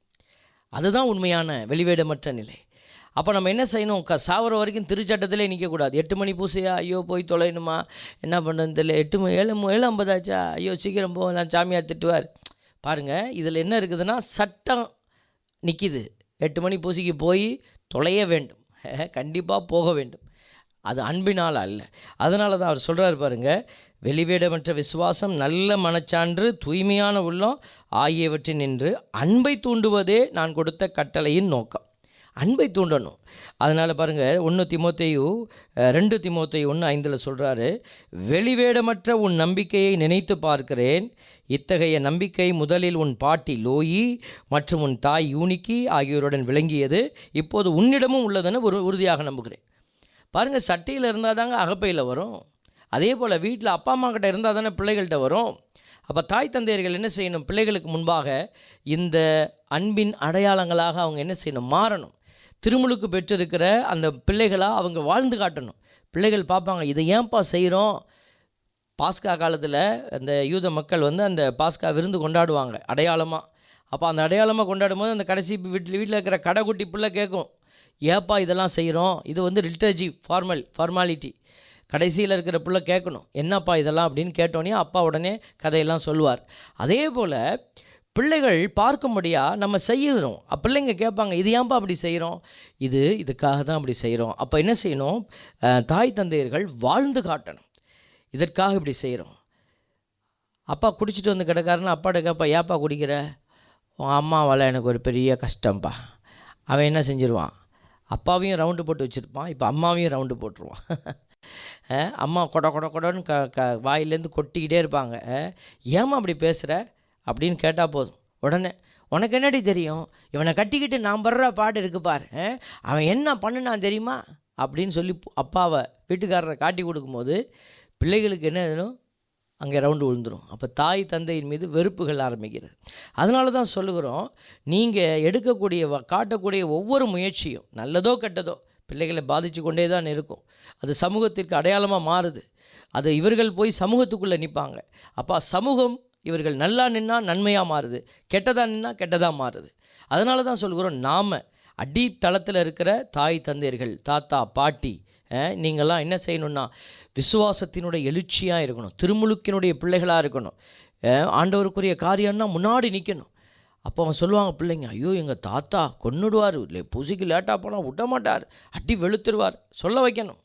அதுதான் உண்மையான வெளிவேடமற்ற நிலை அப்போ நம்ம என்ன செய்யணும் க சாவர வரைக்கும் திருச்சட்டத்திலே நிற்கக்கூடாது எட்டு மணி பூசையா ஐயோ போய் தொலைணுமா என்ன பண்ணுறது தெரியல எட்டு மணி ஏழு மணி ஏழு ஐம்பதாச்சா ஐயோ சீக்கிரம் போகலாம் சாமியார் திட்டுவார் பாருங்கள் இதில் என்ன இருக்குதுன்னா சட்டம் நிற்கிது எட்டு மணி பூசைக்கு போய் தொலைய வேண்டும் கண்டிப்பாக போக வேண்டும் அது அன்பினால் அல்ல அதனால தான் அவர் சொல்கிறார் பாருங்க வெளிவேடமற்ற விசுவாசம் நல்ல மனச்சான்று தூய்மையான உள்ளம் ஆகியவற்றின் நின்று அன்பை தூண்டுவதே நான் கொடுத்த கட்டளையின் நோக்கம் அன்பை தூண்டணும் அதனால் பாருங்கள் ஒன்று திமோத்தேயு அஹ், ரெண்டு திமோத்தேயு ஒன்று ஐந்தில் சொல்கிறாரு வெளிவேடமற்ற உன் நம்பிக்கையை நினைத்து பார்க்கிறேன் இத்தகைய நம்பிக்கை முதலில் உன் பாட்டி லோயி மற்றும் உன் தாய் யூனிக்கி ஆகியோருடன் விளங்கியது இப்போது உன்னிடமும் உள்ளதுன்னு ஒரு உறுதியாக நம்புகிறேன் பாருங்கள் சட்டையில் இருந்தால் தாங்க அகப்பையில் வரும் அதே போல் வீட்டில் அப்பா அம்மா கிட்ட இருந்தால் தானே பிள்ளைகள்கிட்ட வரும் அப்போ தாய் தந்தையர்கள் என்ன செய்யணும் பிள்ளைகளுக்கு முன்பாக இந்த அன்பின் அடையாளங்களாக அவங்க என்ன செய்யணும் மாறணும் திருமுழுக்கு பெற்றிருக்கிற அந்த பிள்ளைகளாக அவங்க வாழ்ந்து காட்டணும் பிள்ளைகள் பார்ப்பாங்க இதை ஏன்பா செய்கிறோம் பாஸ்கா காலத்தில் அந்த யூத மக்கள் வந்து அந்த பாஸ்கா விருந்து கொண்டாடுவாங்க அடையாளமாக அப்போ அந்த அடையாளமாக கொண்டாடும் போது அந்த கடைசி வீட்டில் வீட்டில் இருக்கிற கடைக்குட்டி பிள்ளை கேட்கும் ஏப்பா இதெல்லாம் செய்கிறோம் இது வந்து லிட்டர்ஜி ஃபார்மல் ஃபார்மாலிட்டி கடைசியில் இருக்கிற பிள்ளை கேட்கணும் என்னப்பா இதெல்லாம் அப்படின்னு கேட்டோன்னே அப்பா உடனே கதையெல்லாம் சொல்லுவார் அதே போல் பிள்ளைகள் பார்க்கும்படியாக நம்ம செய்யணும் அப்ப பிள்ளைங்க கேட்பாங்க இது ஏன்பா அப்படி செய்கிறோம் இது இதுக்காக தான் அப்படி செய்கிறோம் அப்போ என்ன செய்யணும் அஹ், தாய் தந்தையர்கள் வாழ்ந்து காட்டணும் இதற்காக இப்படி செய்கிறோம் அப்பா குடிச்சிட்டு வந்து கிடக்காருன்னா அப்பாட்ட கேட்பா ஏப்பா குடிக்கிற உன் அம்மாவால் எனக்கு ஒரு பெரிய கஷ்டம்ப்பா அவன் என்ன செஞ்சிருவான் அப்பாவையும் ரவுண்டு போட்டு வச்சுருப்பான் இப்போ அம்மாவையும் ரவுண்டு போட்டுருவான் அஹ், அம்மா கொட கொட கொடன்னு க க வாயிலேருந்து கொட்டிக்கிட்டே இருப்பாங்க அஹ், ஏம்மா அப்படி பேசுகிற அப்படின்னு கேட்டால் போதும் உடனே உனக்கு என்னடி தெரியும் இவனை கட்டிக்கிட்டு நான் படுற பாடு இருக்கு பார் அஹ், அவன் என்ன பண்ணுனான் தெரியுமா அப்படின்னு சொல்லி அப்பாவை வீட்டுக்காரரை காட்டி கொடுக்கும்போது பிள்ளைகளுக்கு என்ன வேணும் அங்கே ரவுண்டு விழுந்துரும் அப்போ தாய் தந்தையின் மீது வெறுப்புகள் ஆரம்பிக்கிறது அதனால தான் சொல்லுகிறோம் நீங்கள் எடுக்கக்கூடிய வ- காட்டக்கூடிய ஒவ்வொரு முயற்சியும் நல்லதோ கெட்டதோ பிள்ளைகளை பாதித்து கொண்டே தான் இருக்கும் அது சமூகத்திற்கு அடையாளமாக மாறுது அது இவர்கள் போய் சமூகத்துக்குள்ளே நிற்பாங்க அப்போ சமூகம் இவர்கள் நல்லா நின்னா நன்மையாக மாறுது கெட்டதாக நின்னா கெட்டதாக மாறுது அதனால தான் சொல்கிறோம் நாம் அடித்தளத்தில் இருக்கிற தாய் தந்தையர்கள் தாத்தா பாட்டி அஹ், நீங்கள்லாம் என்ன செய்யணும்னா விசுவாசத்தினுடைய எழுச்சியாக இருக்கணும் திருமுழுக்கினுடைய பிள்ளைகளாக இருக்கணும் அஹ், ஆண்டவருக்குரிய காரியம்னா முன்னாடி நிற்கணும் அப்போ அவன் சொல்லுவாங்க பிள்ளைங்க ஐயோ எங்கள் தாத்தா கொன்னுடுவார் இல்லை பூசிக்கு லேட்டாக போனால் விட மாட்டார் அடி வெளுத்துருவார் சொல்ல வைக்கணும்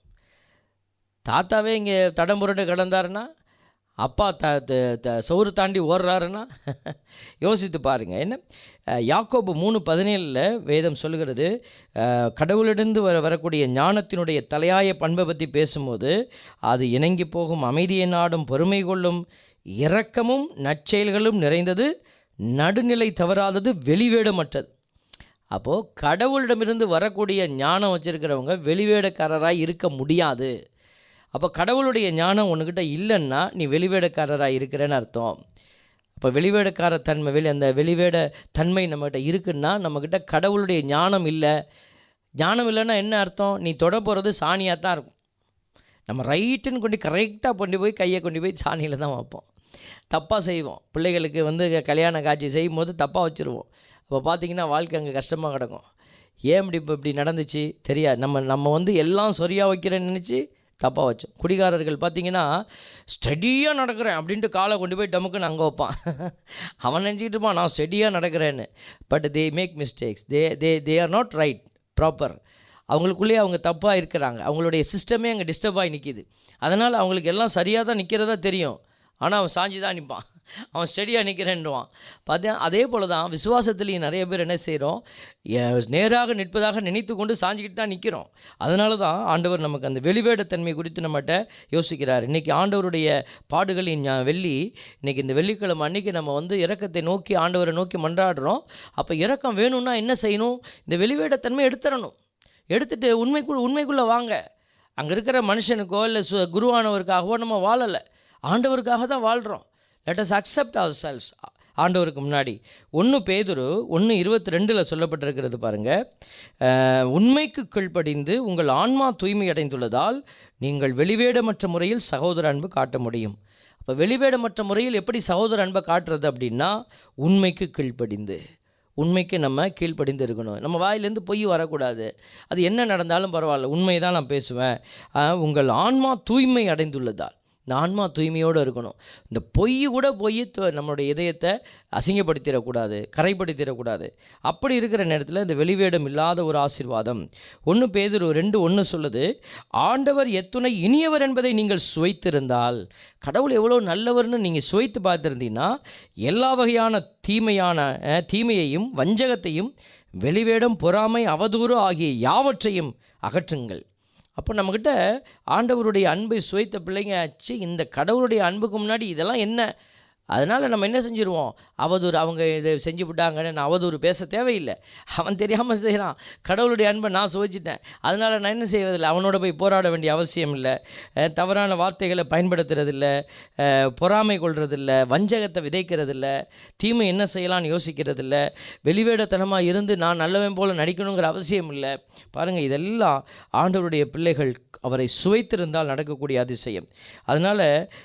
தாத்தாவே இங்கே தடம்புரண்டு கிடந்தாருன்னா அப்பா த த- த- சவுறு தாண்டி ஓடுறாருன்னா யோசித்து பாருங்க என்ன அஹ், யாக்கோபு மூணு பதினேழில் வேதம் சொல்லுகிறது அஹ், கடவுளிடந்து வர வரக்கூடிய ஞானத்தினுடைய தலையாய பண்பை பற்றி பேசும்போது அது இணங்கி போகும் அமைதியை நாடும் பொறுமை கொள்ளும் இரக்கமும் நற்செயல்களும் நிறைந்தது நடுநிலை தவறாதது வெளிவேடமற்றது அப்போது கடவுளிடமிருந்து வரக்கூடிய ஞானம் வச்சுருக்கிறவங்க வெளிவேடக்காரராக இருக்க முடியாது அப்போ கடவுளுடைய ஞானம் உன்கிட்ட இல்லைன்னா நீ வெளிவேடக்காரராக இருக்கிறேன்னு அர்த்தம் அப்போ வெளிவேடக்கார தன்மை வெளி அந்த வெளிவேட தன்மை நம்மகிட்ட இருக்குன்னா நம்மக்கிட்ட கடவுளுடைய ஞானம் இல்லை ஞானம் இல்லைன்னா என்ன அர்த்தம் நீ தொட போகிறது சாணியாக தான் இருக்கும் நம்ம ரைட்டுன்னு கொண்டு கரெக்டாக கொண்டு போய் கையை கொண்டு போய் சாணியில் தான் வைப்போம் தப்பாக செய்வோம் பிள்ளைகளுக்கு வந்து கல்யாண காட்சி செய்யும் போது தப்பாக வச்சுருவோம் அப்போ பார்த்தீங்கன்னா வாழ்க்கை அங்கே கஷ்டமாக கிடக்கும் ஏன் இப்படி இப்போ இப்படி நடந்துச்சு தெரியாது நம்ம நம்ம வந்து எல்லாம் சரியாக வைக்கிறேன்னு நினச்சி தப்பாக வச்சோம் குடிகாரர்கள் பார்த்தீங்கன்னா ஸ்டடியாக நடக்கிறேன் அப்படின்ட்டு காலை கொண்டு போய் டமுக்குன்னு அங்கே வைப்பான் அவன் நினச்சிக்கிட்டு இருப்பான் நான் ஸ்டடியாக நடக்கிறேன்னு but they make mistakes they they they are not right proper அவங்களுக்குள்ளேயே அவங்க தப்பாக இருக்கிறாங்க அவங்களுடைய சிஸ்டமே அங்கே டிஸ்டர்ப் ஆகி நிற்கிது அதனால் அவங்களுக்கு எல்லாம் சரியாக தான் நிற்கிறதா தெரியும் ஆனால் அவன் சாஞ்சி தான் நிற்பான் அவன் ஸ்டடியாக நிற்கிறேன்டுவான் பார்த்தா அதே போல் தான் விசுவாசத்துலேயும் நிறைய பேர் என்ன செய்கிறோம் நேராக நிற்பதாக நினைத்து கொண்டு சாஞ்சிக்கிட்டு தான் நிற்கிறோம் அதனால தான் ஆண்டவர் நமக்கு அந்த வெளிவேடத்தன்மை குறித்து நம்மகிட்ட யோசிக்கிறார் இன்றைக்கி ஆண்டவருடைய பாடுகளின் ஞா- வெள்ளி இன்றைக்கி இந்த வெள்ளிக்கிழமை அன்னைக்கு நம்ம வந்து இரக்கத்தை நோக்கி ஆண்டவரை நோக்கி மன்றாடுறோம் அப்போ இரக்கம் வேணும்னா என்ன செய்யணும் இந்த வெளிவேடத்தன்மை எடுத்துடணும் எடுத்துட்டு உண்மைக்குள் உண்மைக்குள்ளே வாங்க அங்கே இருக்கிற மனுஷனுக்கோ இல்லை சு குருவானவருக்காகவோ நம்ம வாழலை ஆண்டவருக்காக தான் வாழ்கிறோம் let us accept ourselves ஆண்டவருக்கு முன்னாடி ஒன்று பேதுரு ஒன்று இருபத்தி ரெண்டில் சொல்லப்பட்டிருக்கிறது பாருங்கள் உண்மைக்கு கீழ்ப்படிந்து உங்கள் ஆன்மா தூய்மை அடைந்துள்ளதால் நீங்கள் வெளிவேடமற்ற முறையில் சகோதர அன்பு காட்ட முடியும் அப்போ வெளிவேடமற்ற முறையில் எப்படி சகோதர அன்பை காட்டுறது அப்படின்னா உண்மைக்கு கீழ்ப்படிந்து உண்மைக்கு நம்ம கீழ்ப்படிந்து இருக்கணும் நம்ம வாயிலேருந்து பொய் வரக்கூடாது அது என்ன நடந்தாலும் பரவாயில்ல உண்மையை தான் நான் பேசுவேன் ஆஹ், உங்கள் ஆன்மா தூய்மை அடைந்துள்ளதால் இந்த ஆன்மா தூய்மையோடு இருக்கணும் இந்த பொய் கூட போய் து- நம்மளுடைய இதயத்தை அசிங்கப்படுத்திடக்கூடாது கரைப்படுத்திடக்கூடாது அப்படி இருக்கிற நேரத்தில் இந்த வெளிவேடம் இல்லாத ஒரு ஆசீர்வாதம் ஒன்று பேதுரு ரெண்டு ஒன்று சொல்லுது ஆண்டவர் எத்துணை இனியவர் என்பதை நீங்கள் சுவைத்திருந்தால் கடவுள் எவ்வளோ நல்லவர்னு நீங்கள் சுவைத்து பார்த்துருந்தீங்கன்னா எல்லா வகையான தீமையான அஹ், தீமையையும் வஞ்சகத்தையும் வெளிவேடம் பொறாமை அவதூறு ஆகிய யாவற்றையும் அகற்றுங்கள் அப்போ நம்மக்கிட்ட ஆண்டவருடைய அன்பை சுவைத்த பிள்ளைங்க ஆச்சு இந்த கடவுளுடைய அன்புக்கு முன்னாடி இதெல்லாம் என்ன அதனால் நம்ம என்ன செஞ்சுருவோம் அவதூறு அவங்க இதை செஞ்சு விட்டாங்கன்னு நான் அவதூறு பேச தேவையில்லை அவன் தெரியாமல் செய்கிறான் கடவுளுடைய அன்பை நான் சுவைச்சிட்டேன் அதனால் நான் என்ன செய்வதில்லை அவனோட போய் போராட வேண்டிய அவசியம் இல்லை அஹ் தவறான வார்த்தைகளை பயன்படுத்துறதில்ல அஹ் பொறாமை கொள்றதில்ல வஞ்சகத்தை விதைக்கிறதில்ல தீமை என்ன செய்யலாம்னு யோசிக்கிறதில்ல வெளிவேடத்தனமாக இருந்து நான் நல்லவன் போல நடிக்கணுங்கிற அவசியம் இல்லை பாருங்கள் இதெல்லாம் ஆண்டவருடைய பிள்ளைகள் அவரை சுவைத்திருந்தால் நடக்கக்கூடிய அதிசயம் அதனால்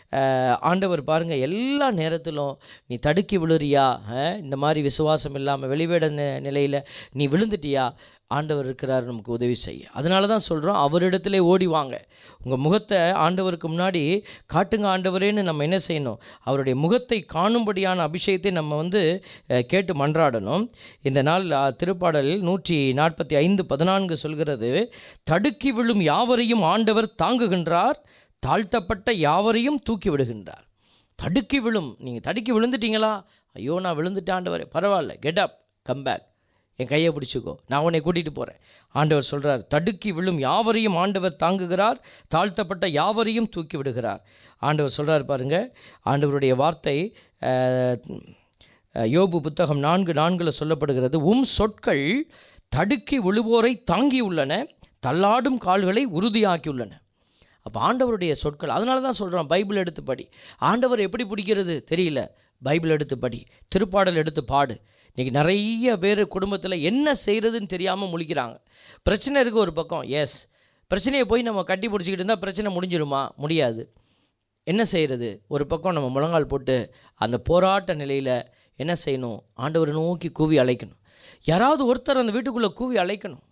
ஆண்டவர் பாருங்கள் எல்லா நேரத்திலும் நீ தடுக்கி விழுறியா அஹ், இந்த மாதிரி விசுவாசம் இல்லாமல் வெளிவேட நி- நிலையில் நீ விழுந்துட்டியா ஆண்டவர் இருக்கிறார் நமக்கு உதவி செய்ய அதனால தான் சொல்கிறோம் அவரிடத்திலே ஓடி வாங்க உங்கள் முகத்தை ஆண்டவருக்கு முன்னாடி காட்டுங்க ஆண்டவரேன்னு நம்ம என்ன செய்யணும் அவருடைய முகத்தை காணும்படியான அபிஷேகத்தை நம்ம வந்து அஹ், கேட்டு மன்றாடணும் இந்த நாள் அஹ், திருப்பாடல் நூற்றி நாற்பத்தி ஐந்து பதினான்கு சொல்கிறது தடுக்கி விழும் யாவரையும் ஆண்டவர் தாங்குகின்றார் தாழ்த்தப்பட்ட யாவரையும் தூக்கி விடுகின்றார் தடுக்கி விழும் நீங்கள் தடுக்கி விழுந்துட்டீங்களா ஐயோ நான் விழுந்துட்டேன் ஆண்டவரே பரவாயில்ல கெட் அப் கம் பேக் என் கையை பிடிச்சிக்கோ நான் உன்னை கூட்டிகிட்டு போகிறேன் ஆண்டவர் சொல்கிறார் தடுக்கி விழும் யாவரையும் ஆண்டவர் தாங்குகிறார் தாழ்த்தப்பட்ட யாவரையும் தூக்கி விடுகிறார் ஆண்டவர் சொல்கிறார் பாருங்க ஆண்டவருடைய வார்த்தை அஹ், அஹ், யோபு புத்தகம் நான்கு நான்கில் சொல்லப்படுகிறது உம் சொற்கள் தடுக்கி விழுவோரை தாங்கியுள்ளன தள்ளாடும் கால்களை உறுதியாக்கியுள்ளன அப்போ ஆண்டவருடைய சொற்கள் அதனால தான் சொல்கிறோம் பைபிள் எடுத்து படி ஆண்டவர் எப்படி பிடிக்கிறது தெரியல பைபிள் எடுத்து படி திருப்பாடல் எடுத்து பாடு இன்றைக்கி நிறைய பேர் குடும்பத்தில் என்ன செய்கிறதுன்னு தெரியாமல் முழிக்கிறாங்க பிரச்சனை இருக்குது ஒரு பக்கம் எஸ் பிரச்சனையை போய் நம்ம கட்டி பிடிச்சிக்கிட்டு இருந்தால் பிரச்சனை முடிஞ்சிடுமா முடியாது என்ன செய்கிறது ஒரு பக்கம் நம்ம முழங்கால் போட்டு அந்த போராட்ட நிலையில் என்ன செய்யணும் ஆண்டவரை நோக்கி கூவி அழைக்கணும் யாராவது ஒருத்தர் அந்த வீட்டுக்குள்ளே கூவி அழைக்கணும்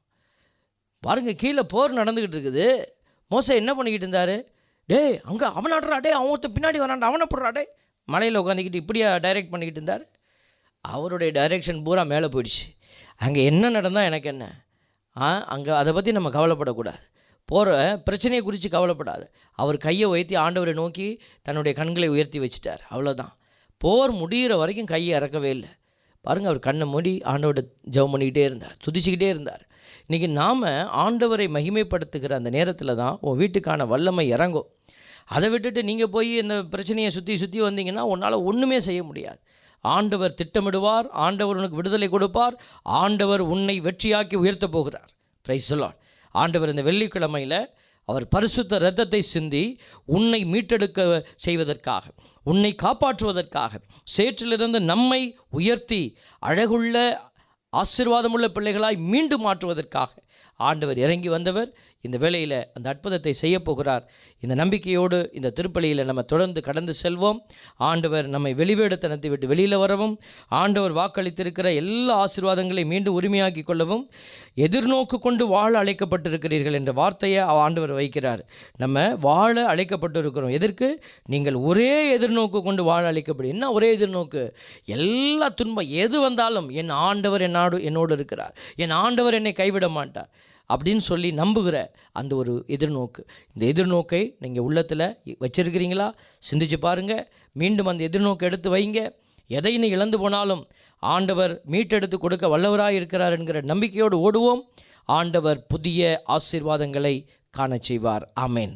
பாருங்க கீழே போர் நடந்துக்கிட்டு இருக்குது மோசை என்ன பண்ணிக்கிட்டு இருந்தார் டேய் அங்கே அவன் ஆடுறா டே அவன் ஒருத்தன் பின்னாடி வரான்டா அவனை போடுறா டே மலையில் உட்காந்துக்கிட்டு இப்படியா டைரக்ட் பண்ணிக்கிட்டு இருந்தார் அவருடைய டைரெக்ஷன் பூரா மேலே போயிடுச்சு அங்கே என்ன நடந்தால் எனக்கு என்ன ஆ அங்கே அதை பற்றி நம்ம கவலைப்படக்கூடாது போகிற பிரச்சனையை குறித்து கவலைப்படாது அவர் கையை உயர்த்தி ஆண்டவரை நோக்கி தன்னுடைய கண்களை உயர்த்தி வச்சிட்டார் அவ்வளோதான் போர் முடிகிற வரைக்கும் கையை இறக்கவே இல்லை பாருங்கள் அவர் கண்ணை மூடி ஆண்டவரை ஜெபம் பண்ணிக்கிட்டே இருந்தார் துதிச்சுக்கிட்டே இருந்தார் இன்றைக்கி நாம் ஆண்டவரை மகிமைப்படுத்துகிற அந்த நேரத்தில் தான் உன் வீட்டுக்கான வல்லமை இறங்கும் அதை விட்டுட்டு நீங்கள் போய் இந்த பிரச்சனையை சுற்றி சுற்றி வந்தீங்கன்னா உன்னால் ஒன்றுமே செய்ய முடியாது ஆண்டவர் திட்டமிடுவார் ஆண்டவர் உனக்கு விடுதலை கொடுப்பார் ஆண்டவர் உன்னை வெற்றியாக்கி உயர்த்தப் போகிறார் பிரைஸ் சொல்லார் ஆண்டவர் இந்த வெள்ளிக்கிழமையில் அவர் பரிசுத்த இரத்தத்தை சிந்தி உன்னை மீட்டெடுக்க செய்வதற்காக உன்னை காப்பாற்றுவதற்காக சேற்றிலிருந்து நம்மை உயர்த்தி அழகுள்ள ஆசீர்வாதமுள்ள பிள்ளைகளாய் மீண்டும் மாற்றுவதற்காக ஆண்டவர் இறங்கி வந்தவர் இந்த வேளையில் அந்த அற்புதத்தை செய்ய போகிறார் இந்த நம்பிக்கையோடு இந்த திருப்பலியில் நம்ம தொடர்ந்து கடந்து செல்வோம் ஆண்டவர் நம்மை வெளிவேடத்தனத்தை விட்டு வெளியில் வரவும் ஆண்டவர் வாக்களித்திருக்கிற எல்லா ஆசீர்வாதங்களையும் மீண்டும் உரிமையாக்கி கொள்ளவும் எதிர்நோக்கு கொண்டு வாழ அழைக்கப்பட்டிருக்கிறீர்கள் என்ற வார்த்தையை ஆண்டவர் வைக்கிறார் நம்ம வாழ அழைக்கப்பட்டிருக்கிறோம் எதற்கு நீங்கள் ஒரே எதிர்நோக்கு கொண்டு வாழ அழைக்கப்படும் என்ன ஒரே எதிர்நோக்கு எல்லா துன்பம் எது வந்தாலும் என் ஆண்டவர் என்னோடு என்னோடு இருக்கிறார் என் ஆண்டவர் என்னை கைவிட மாட்டார் அப்படின்னு சொல்லி நம்புகிற அந்த ஒரு எதிர்நோக்கு இந்த எதிர்நோக்கை நீங்கள் உள்ளத்தில் வச்சிருக்கிறீங்களா சிந்திச்சு பாருங்கள் மீண்டும் அந்த எதிர்நோக்கை எடுத்து வைங்க எதை நீ இழந்து போனாலும் ஆண்டவர் மீட்டெடுத்து கொடுக்க வல்லவராய் இருக்கிறார் என்கிற நம்பிக்கையோடு ஓடுவோம் ஆண்டவர் புதிய ஆசீர்வாதங்களை காணச் செய்வார் ஆமென்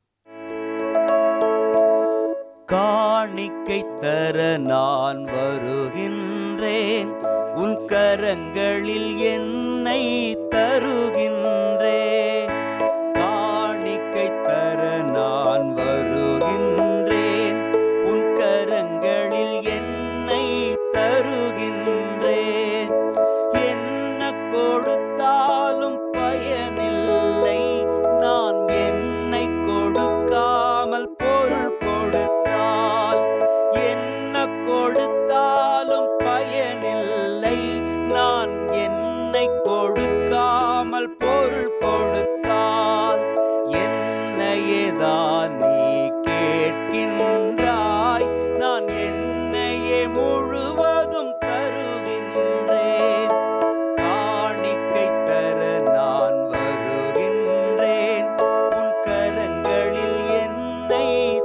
காணிக்கை தர நான் வருகின்றேன் உன் கரங்களில் என்னை தருகின்றேன் காணிக்கை தர நான் வருகின்றேன் உன் கரங்களில் என்னை தருகின்றேன் என்ன கொடுத்தாலும் பயனில்லை நான் என்னை கொடுக்காமல் பொருள் கொடுத்தால் என்ன கொடுத்தாலும் பயனில்லை நான் என்னை கொடுக்காமல் பொருள் கொடுத்தால் என்னையேதான் நீ கேட்கின்றாய் நான் என்னையே முழுவதும் தருகின்றேன் காணிக்கை தர நான் வருகின்றேன் உன் கரங்களில் என்னை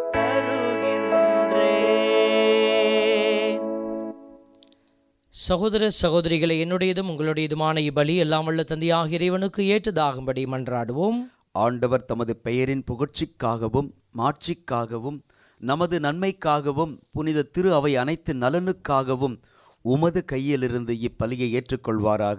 தருகின்றேன் சகோதர சகோதரிகளை என்னுடையதும் உங்களுடையதுமான இப்பலி எல்லாம் வல்ல தந்தையாக இறைவனுக்கு ஏற்றதாகும்படி மன்றாடுவோம் ஆண்டவர் தமது பெயரின் புகழ்ச்சிக்காகவும் மாட்சிக்காகவும் நமது நன்மைக்காகவும் புனித திரு அவை அனைத்து நலனுக்காகவும் உமது கையிலிருந்து இப்பலியை ஏற்றுக்கொள்வாராக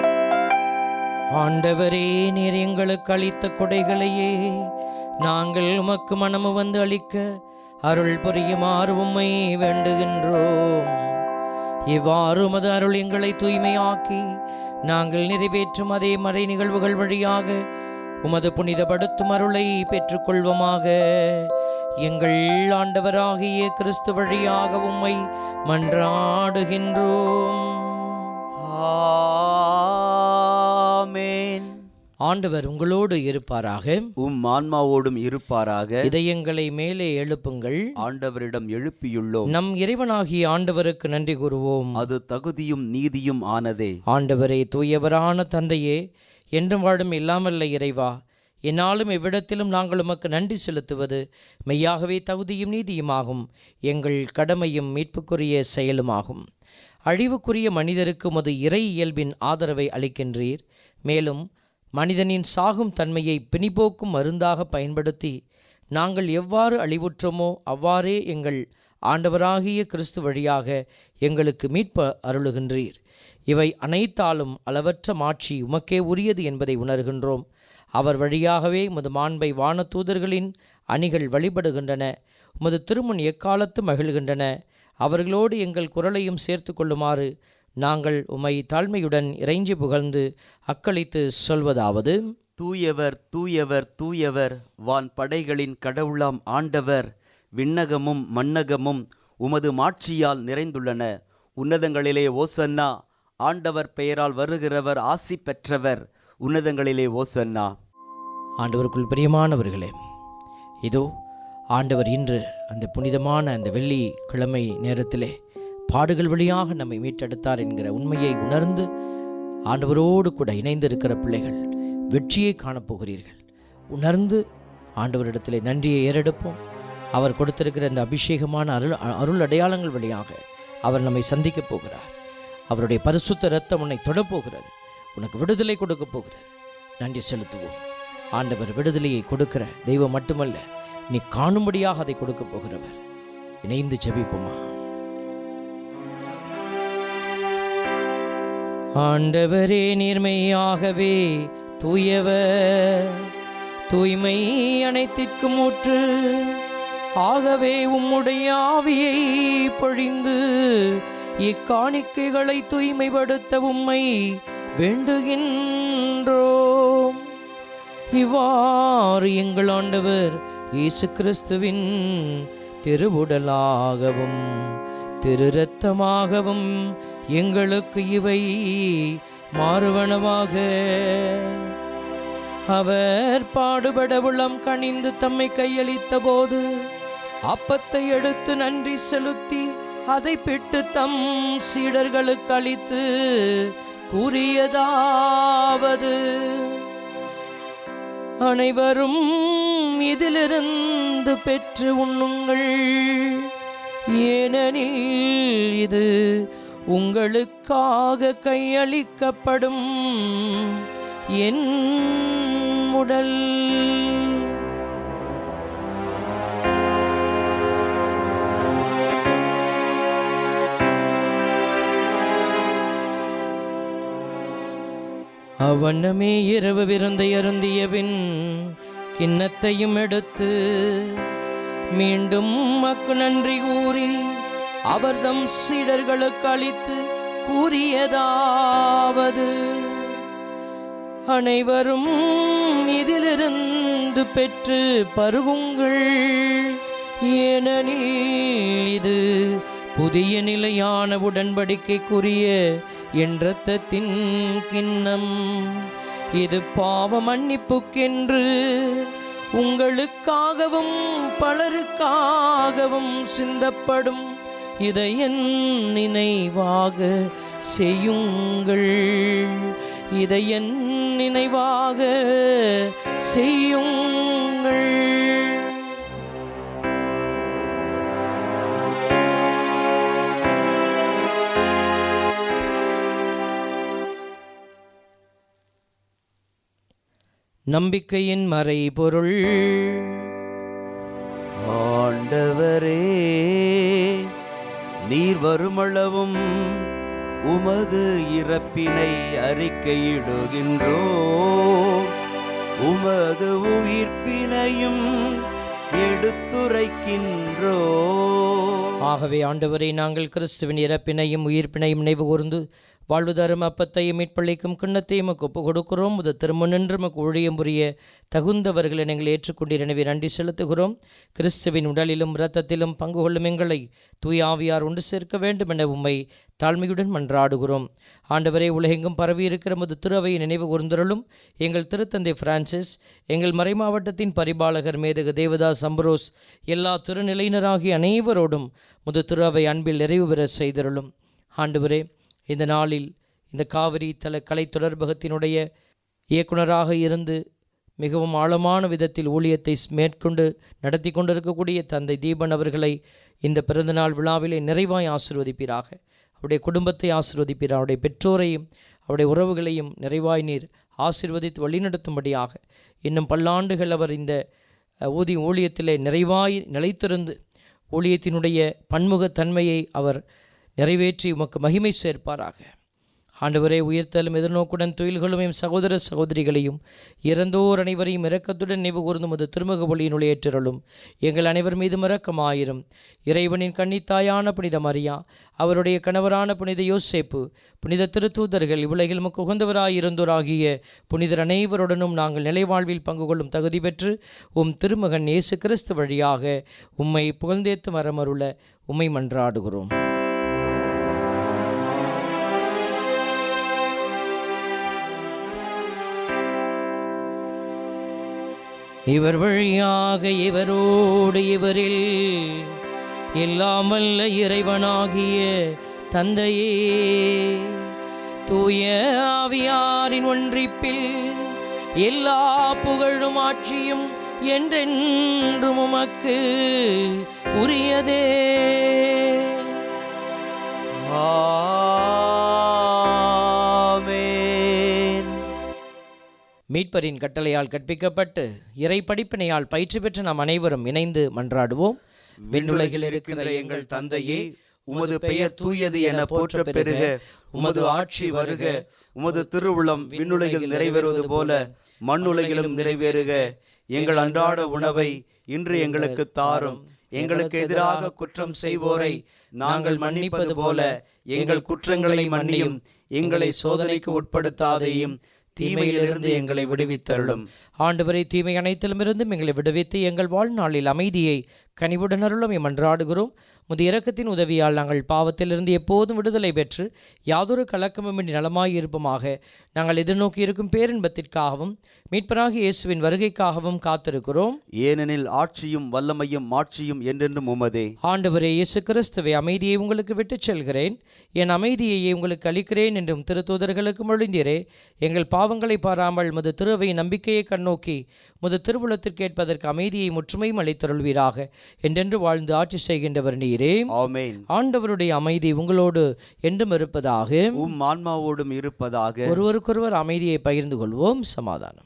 ஆண்டவரே நீர் எங்களுக்கு அளித்த கொடைகளையே நாங்கள் உமக்கு மனமு வந்து அளிக்க அருள் புரியுமாறு உம்மை வேண்டுகின்றோம் இவ்வாறு உமது அருள் எங்களை தூய்மையாக்கி நாங்கள் நிறைவேற்றும் அதே மறை நிகழ்வுகள் வழியாக உமது புனிதப்படுத்தும் அருளை பெற்றுக்கொள்வோமாக எங்கள் ஆண்டவராகிய கிறிஸ்து வழியாக உம்மை மன்றாடுகின்றோம் ஆமென் ஆண்டவர் உங்களோடு இருப்பாராக உம் ஆன்மாவோடும் இருப்பாராக இதயங்களை மேலே எழுப்புங்கள் ஆண்டவரிடம் எழுப்பியுள்ளோம் நம் இறைவனாகிய ஆண்டவருக்கு நன்றி கூறுவோம் அது தகுதியும் நீதியும் ஆனதே ஆண்டவரே தூயவரான தந்தையே என்றும் வாழும் இல்லாமல்ல இறைவா என்னாலும் எவ்விடத்திலும் நாங்கள் உமக்கு நன்றி செலுத்துவது மெய்யாகவே தகுதியும் நீதியுமாகும் எங்கள் கடமையும் மீட்புக்குரிய செயலுமாகும் அழிவுக்குரிய மனிதருக்கு உமது இறை இயல்பின் ஆதரவை அளிக்கின்றீர் மேலும் மனிதனின் சாகும் தன்மையை பிணிபோக்கும் மருந்தாக பயன்படுத்தி நாங்கள் எவ்வாறு அழிவுற்றோமோ அவ்வாறே எங்கள் ஆண்டவராகிய கிறிஸ்து வழியாக எங்களுக்கு மீட்ப அருளுகின்றீர் இவை அனைத்தாலும் அளவற்ற மாட்சி உமக்கே உரியது என்பதை உணர்கின்றோம் அவர் வழியாகவே உமது மாண்பை வானதூதர்களின் அணிகள் வழிபடுகின்றன உமது திருமுன் எக்காலத்து மகிழ்கின்றன அவர்களோடு எங்கள் குரலையும் சேர்த்து கொள்ளுமாறு நாங்கள் உமை தாழ்மையுடன் இறைஞ்சி புகழ்ந்து அக்களித்து சொல்வதாவது தூயவர் தூயவர் தூயவர் வான் படைகளின் கடவுளாம் ஆண்டவர் விண்ணகமும் மண்ணகமும் உமது மாட்சியால் நிறைந்துள்ளன உன்னதங்களிலே ஓசன்னா ஆண்டவர் பெயரால் வருகிறவர் ஆசி பெற்றவர் உன்னதங்களிலே ஓசன்னா ஆண்டவருக்குள் பிரியமானவர்களே இதோ ஆண்டவர் இன்று அந்த புனிதமான அந்த வெள்ளி கிழமை நேரத்திலே பாடுகள் வழியாக நம்மை மீட்டெடுத்தார் என்கிற உண்மையை உணர்ந்து ஆண்டவரோடு கூட இணைந்திருக்கிற பிள்ளைகள் வெற்றியை காணப்போகிறீர்கள் உணர்ந்து ஆண்டவரிடத்திலே நன்றியை ஏறெடுப்போம் அவர் கொடுத்திருக்கிற இந்த அபிஷேகமான அருள் அருள் அடையாளங்கள் வழியாக அவர் நம்மை சந்திக்கப் போகிறார் அவருடைய பரிசுத்த இரத்தம் உன்னை தொடப்போகிறது உனக்கு விடுதலை கொடுக்கப் போகிறது நன்றி செலுத்துவோம் ஆண்டவர் விடுதலையை கொடுக்கிற தெய்வம் மட்டுமல்ல நீ காணும்படியாக அதை கொடுக்கப் போகிறவர் இணைந்து ஜெபிப்போமா ஆண்டவரே நீர்மையாகவே தூயவர் தூய்மை அனைத்திற்கும் ஊற்று ஆகவே உம்முடைய ஆவியை பொழிந்து இக்காணிக்கைகளை தூய்மைப்படுத்த உம்மை வேண்டுகின்றோம் இவ்வாறு எங்கள் ஆண்டவர் இயேசு கிறிஸ்துவின் திருவுடலாகவும் திரு இரத்தமாகவும் எங்களுக்கு இவை மாறுவனவாக அவர் பாடுபட உளம் கனிந்து தம்மை கையளித்த போது அப்பத்தை எடுத்து நன்றி செலுத்தி அதை பிட்டு தம் சீடர்களுக்கு அளித்து கூறியதாவது அனைவரும் இதிலிருந்து பெற்று உண்ணுங்கள் ஏனெனில் இது உங்களுக்காக கையளிக்கப்படும் என் உடல் அவனமே இரவு விருந்தை அருந்திய பின் கிண்ணத்தையும் எடுத்து மீண்டும் மக்கு நன்றி கூறி அவர் தம் சீடர்களுக்கு அளித்து கூறியதாவது அனைவரும் இதிலிருந்து பெற்று பருகுங்கள் ஏனெனில் இது புதிய நிலையான உடன்படிக்கைக்குரிய என் இரத்தத்தின் கிண்ணம் இது பாவ மன்னிப்புக்கென்று உங்களுக்காகவும் பலருக்காகவும் சிந்தப்படும் இதை என் நினைவாக செய்யுங்கள் இதை என் நினைவாக செய்யுங்கள் நம்பிக்கையின் மறைபொருள் ஆண்டவரே நீர் வருமளவும் உமது இறப்பினை அறிக்கையிடுகின்றோ உமது உயிர்ப்பினையும் எடுத்துரைக்கின்றோ ஆகவே ஆண்டவரை நாங்கள் கிறிஸ்துவின் இறப்பினையும் உயிர்ப்பினையும் நினைவு கூர்ந்து வாழ்வு தரும் அப்பத்தையும் மீட்பளிக்கும் கிண்ணத்தையும் உமக்கு ஒப்பு கொடுக்கிறோம் முத திருமணின்று உமக்கு ஊழியம் புரிய தகுந்தவர்களை நீங்கள் ஏற்றுக்கொண்டீர் எனவே நன்றி செலுத்துகிறோம் கிறிஸ்துவின் உடலிலும் இரத்தத்திலும் பங்கு கொள்ளும் எங்களை தூய ஆவியார் ஒன்று சேர்க்க வேண்டும் என உம்மை தாழ்மையுடன் மன்றாடுகிறோம் ஆண்டவரே உலகெங்கும் பரவி இருக்கிற முது திருவையை நினைவு கூர்ந்தருளும் எங்கள் திருத்தந்தை பிரான்சிஸ் எங்கள் மறைமாவட்டத்தின் பரிபாலகர் மேதகு தேவதாஸ் அம்பரோஸ் எல்லா திருநிலையினராகிய அனைவரோடும் முது திருவை அன்பில் நிறைவு பெற செய்தருளும் ஆண்டவரே இந்த நாளில் இந்த காவிரி தல கலை தொடர்பகத்தினுடைய இயக்குனராக இருந்து மிகவும் ஆழமான விதத்தில் ஊழியத்தை ஸ்- மேற்கொண்டு நடத்தி கொண்டிருக்கக்கூடிய தந்தை தீபன் அவர்களை இந்த பிறந்தநாள் விழாவிலே நிறைவாய் ஆசிர்வதிப்பீராக அவருடைய குடும்பத்தை ஆசிர்வதிப்பீர் அவருடைய பெற்றோரையும் அவருடைய உறவுகளையும் நிறைவாய் நீர் ஆசிர்வதித்து வழிநடத்தும்படியாக இன்னும் பல்லாண்டுகள் அவர் இந்த அஹ், ஊதிய ஊழியத்திலே நிறைவாய் நிலைத்திருந்து ஊழியத்தினுடைய பன்முகத்தன்மையை அவர் நிறைவேற்றி உமக்கு மகிமை சேர்ப்பாராக ஆண்டவரே உயிர்த்தலும் எதிர்நோக்குடன் துயில்களும் எம் சகோதர சகோதரிகளையும் இறந்தோர் அனைவரையும் இரக்கத்துடன் நினைவு கூர்ந்து முது திருமுக ஒளியினுள் ஏற்றருளும் எங்கள் அனைவர் மீதும் இரக்கமாயிரும் இறைவனின் கன்னித்தாயான புனித மரியா அவருடைய கணவரான புனித யோசேப்பு புனித திருத்தூதர்கள் இவ்வுலகில் முக்கு உகந்தவராயிருந்தோராகிய புனிதர் அனைவருடனும் நாங்கள் நிலைவாழ்வில் பங்கு கொள்ளும் தகுதி பெற்று உம் திருமகன் இயேசு கிறிஸ்து வழியாக உம்மை புகழ்ந்தேத்து வரமருள உம்மை மன்றாடுகிறோம் இவர் வழியாக இவரோடு இவரில் எல்லாம் வல்ல இறைவனாகிய தந்தையே தூய ஆவியாரின் ஒன்றிப்பில் எல்லா புகழும் ஆட்சியும் என்றென்றும் உமக்கு உரியதே ஆமென் மீட்பரின் கட்டளையால் கற்பிக்கப்பட்டு இறை படிப்பினையால் பயிற்சி பெற்ற நாம் அனைவரும் இணைந்து மன்றாடுவோம் விண்ணுலகில் இருக்கின்ற எங்கள் தந்தையே உமது பெயர் தூயது என போற்ற பெருக உமது ஆட்சி வருக உமது திருவுளம் விண்ணுலகில் நிறைவேறுவது போல மண்ணுலகிலும் நிறைவேறுக எங்கள் அன்றாட உணவை இன்று எங்களுக்கு தாரும் எங்களுக்கு எதிராக குற்றம் செய்வோரை நாங்கள் மன்னிப்பது போல எங்கள் குற்றங்களை மன்னியும் எங்களை சோதனைக்கு உட்படுத்தாதையும் தீமையிலிருந்து எங்களை விடுவித்தருளும் ஆண்டவரை தீமை அனைத்திலுமிருந்தும் எங்களை விடுவித்து எங்கள் வாழ்நாளில் அமைதியை கனிவுடன் அருளும் மன்றாடுகிறோம் முது இரக்கத்தின் உதவியால் நாங்கள் பாவத்திலிருந்து எப்போதும் விடுதலை பெற்று யாதொரு கலக்கமுமின்றி நலமாய் இருப்போமாக நாங்கள் எதிர்நோக்கி இருக்கும் பேரின்பத்திற்காகவும் மீட்பராகிய இயேசுவின் வருகைக்காகவும் காத்திருக்கிறோம் ஏனெனில் ஆட்சியும் வல்லமையும் மாட்சியும் என்றென்றும் உமதே ஆண்டவரே இயேசு கிறிஸ்துவை அமைதியை உங்களுக்கு விட்டுச் செல்கிறேன் என் அமைதியையே உங்களுக்கு அளிக்கிறேன் என்றும் திருத்தூதர்களுக்கு மொழிந்தீரே எங்கள் பாவங்களை பாராமல் முது திருவை நம்பிக்கையை கண்ணோக்கி முது திருவுளத்திற்கு ஏற்பதற்கு அமைதியை முற்றுமையும் அளித்தருள்வீராக என்றென்று வாழ்ந்து ஆட்சி செய்கின்றவர் நீரே ஆமென் ஆண்டவருடைய அமைதி உங்களோடு என்றும் இருப்பதாக உம் ஆன்மாவோடும் இருப்பதாக ஒருவருக்கொருவர் அமைதியை பகிர்ந்து கொள்வோம் சமாதானம்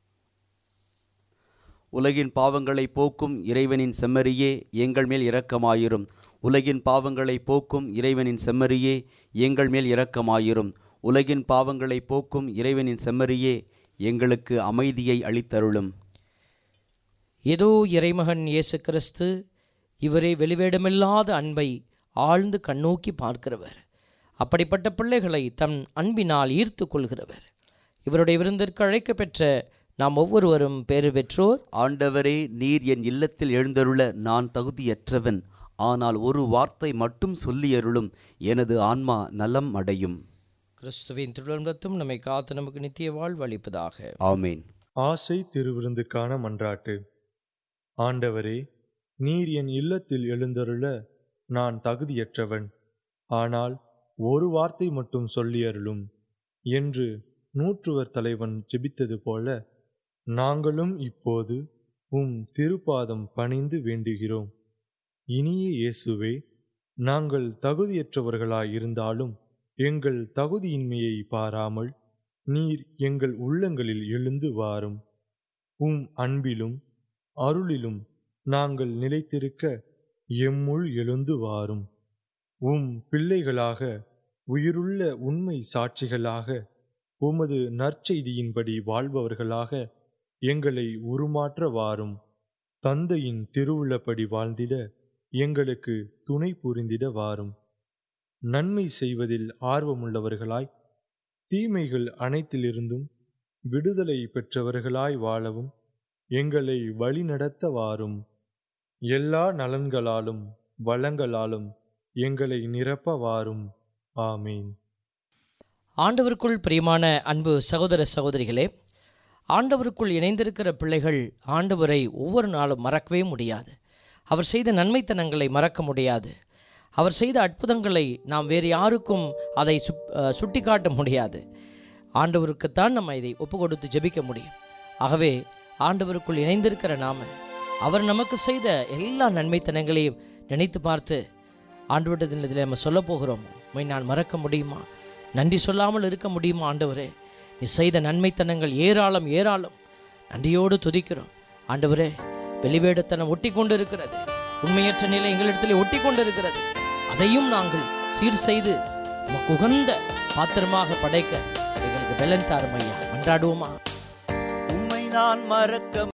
உலகின் பாவங்களை போக்கும் இறைவனின் செம்மறியே எங்கள் மேல் இரக்கமாயிரும் உலகின் பாவங்களை போக்கும் இறைவனின் செம்மறியே எங்கள் மேல் இரக்கமாயிரும் உலகின் பாவங்களை போக்கும் இறைவனின் செம்மறியே எங்களுக்கு அமைதியை அளித்தருளும் ஏதோ இறைமகன் இயேசு கிறிஸ்து இவரே வெளிவேடமில்லாத அன்பை ஆழ்ந்து கண்ணோக்கி பார்க்கிறவர் அப்படிப்பட்ட பிள்ளைகளை தம் அன்பினால் ஈர்த்து கொள்கிறவர் இவருடைய விருந்திற்கு அழைக்க பெற்ற நாம் ஒவ்வொருவரும் பேறு பெற்றோர் ஆண்டவரே நீர் என் இல்லத்தில் எழுந்தருள நான் தகுதியற்றவன் ஆனால் ஒரு வார்த்தை மட்டும் சொல்லியருளும் எனது ஆன்மா நலம் அடையும் கிறிஸ்துவின் திருவிழத்தும் நம்மை காத்து நமக்கு நித்திய வாழ்வு அளிப்பதாக ஆமேன் ஆசை திருவிருந்துக்கான மன்றாட்டு ஆண்டவரே நீர் என் இல்லத்தில் எழுந்தருள நான் தகுதியற்றவன் ஆனால் ஒரு வார்த்தை மட்டும் சொல்லியருளும் என்று நூற்றுவர் தலைவன் ஜெபித்தது போல நாங்களும் இப்போது உம் திருப்பாதம் பணிந்து வேண்டுகிறோம் இனிய இயேசுவே நாங்கள் தகுதியற்றவர்களாயிருந்தாலும் எங்கள் தகுதியின்மையை பாராமல் நீர் எங்கள் உள்ளங்களில் எழுந்து வாரும் உம் அன்பிலும் அருளிலும் நாங்கள் நிலைத்திருக்க எம்முள் எழுந்து வாரும் உம் பிள்ளைகளாக உயிருள்ள உண்மை சாட்சிகளாக உமது நற்செய்தியின்படி வாழ்பவர்களாக எங்களை உருமாற்ற வாரும் தந்தையின் திருவுள்ளப்படி வாழ்ந்திட எங்களுக்கு துணை புரிந்திட வாரும் நன்மை செய்வதில் ஆர்வமுள்ளவர்களாய் தீமைகள் அனைத்திலிருந்தும் விடுதலை பெற்றவர்களாய் வாழவும் எங்களை வழிநடத்த வாரும் எல்லா நலன்களாலும் வளங்களாலும் எங்களை நிரப்ப வாரும் ஆமீன் ஆண்டவருக்குள் பிரியமான அன்பு சகோதர சகோதரிகளே ஆண்டவருக்குள் இணைந்திருக்கிற பிள்ளைகள் ஆண்டவரை ஒவ்வொரு நாளும் மறக்கவே முடியாது அவர் செய்த நன்மைத்தனங்களை மறக்க முடியாது அவர் செய்த அற்புதங்களை நாம் வேறு யாருக்கும் அதை சு சுட்டி காட்ட முடியாது ஆண்டவருக்குத்தான் நம்ம இதை ஒப்பு கொடுத்து ஜெபிக்க முடியும் ஆகவே ஆண்டவருக்குள் இணைந்திருக்கிற நாம அவர் நமக்கு செய்த எல்லா நன்மைத்தனங்களையும் நினைத்து பார்த்து ஆண்டவருடைய தினத்தில் நம்ம சொல்ல போகிறோம் உம்மை நான் மறக்க முடியுமா நன்றி சொல்லாமல் இருக்க முடியுமா ஆண்டவரே நீ செய்த நன்மைத்தனங்கள் ஏராளம் ஏராளம் நன்றியோடு துதிக்கிறோம் ஆண்டவரே வெளிவேடத்தனம் ஒட்டி கொண்டு இருக்கிறது உண்மையற்ற நிலை எங்களிடத்தில் ஒட்டி கொண்டு இருக்கிறது அதையும் நாங்கள் சீர் செய்து உமக்கு உகந்த பாத்திரமாக படைக்க எங்களுக்கு பெலன் தாரும் ஐயா மன்றாடுவோமா உம்மை நான் மறக்க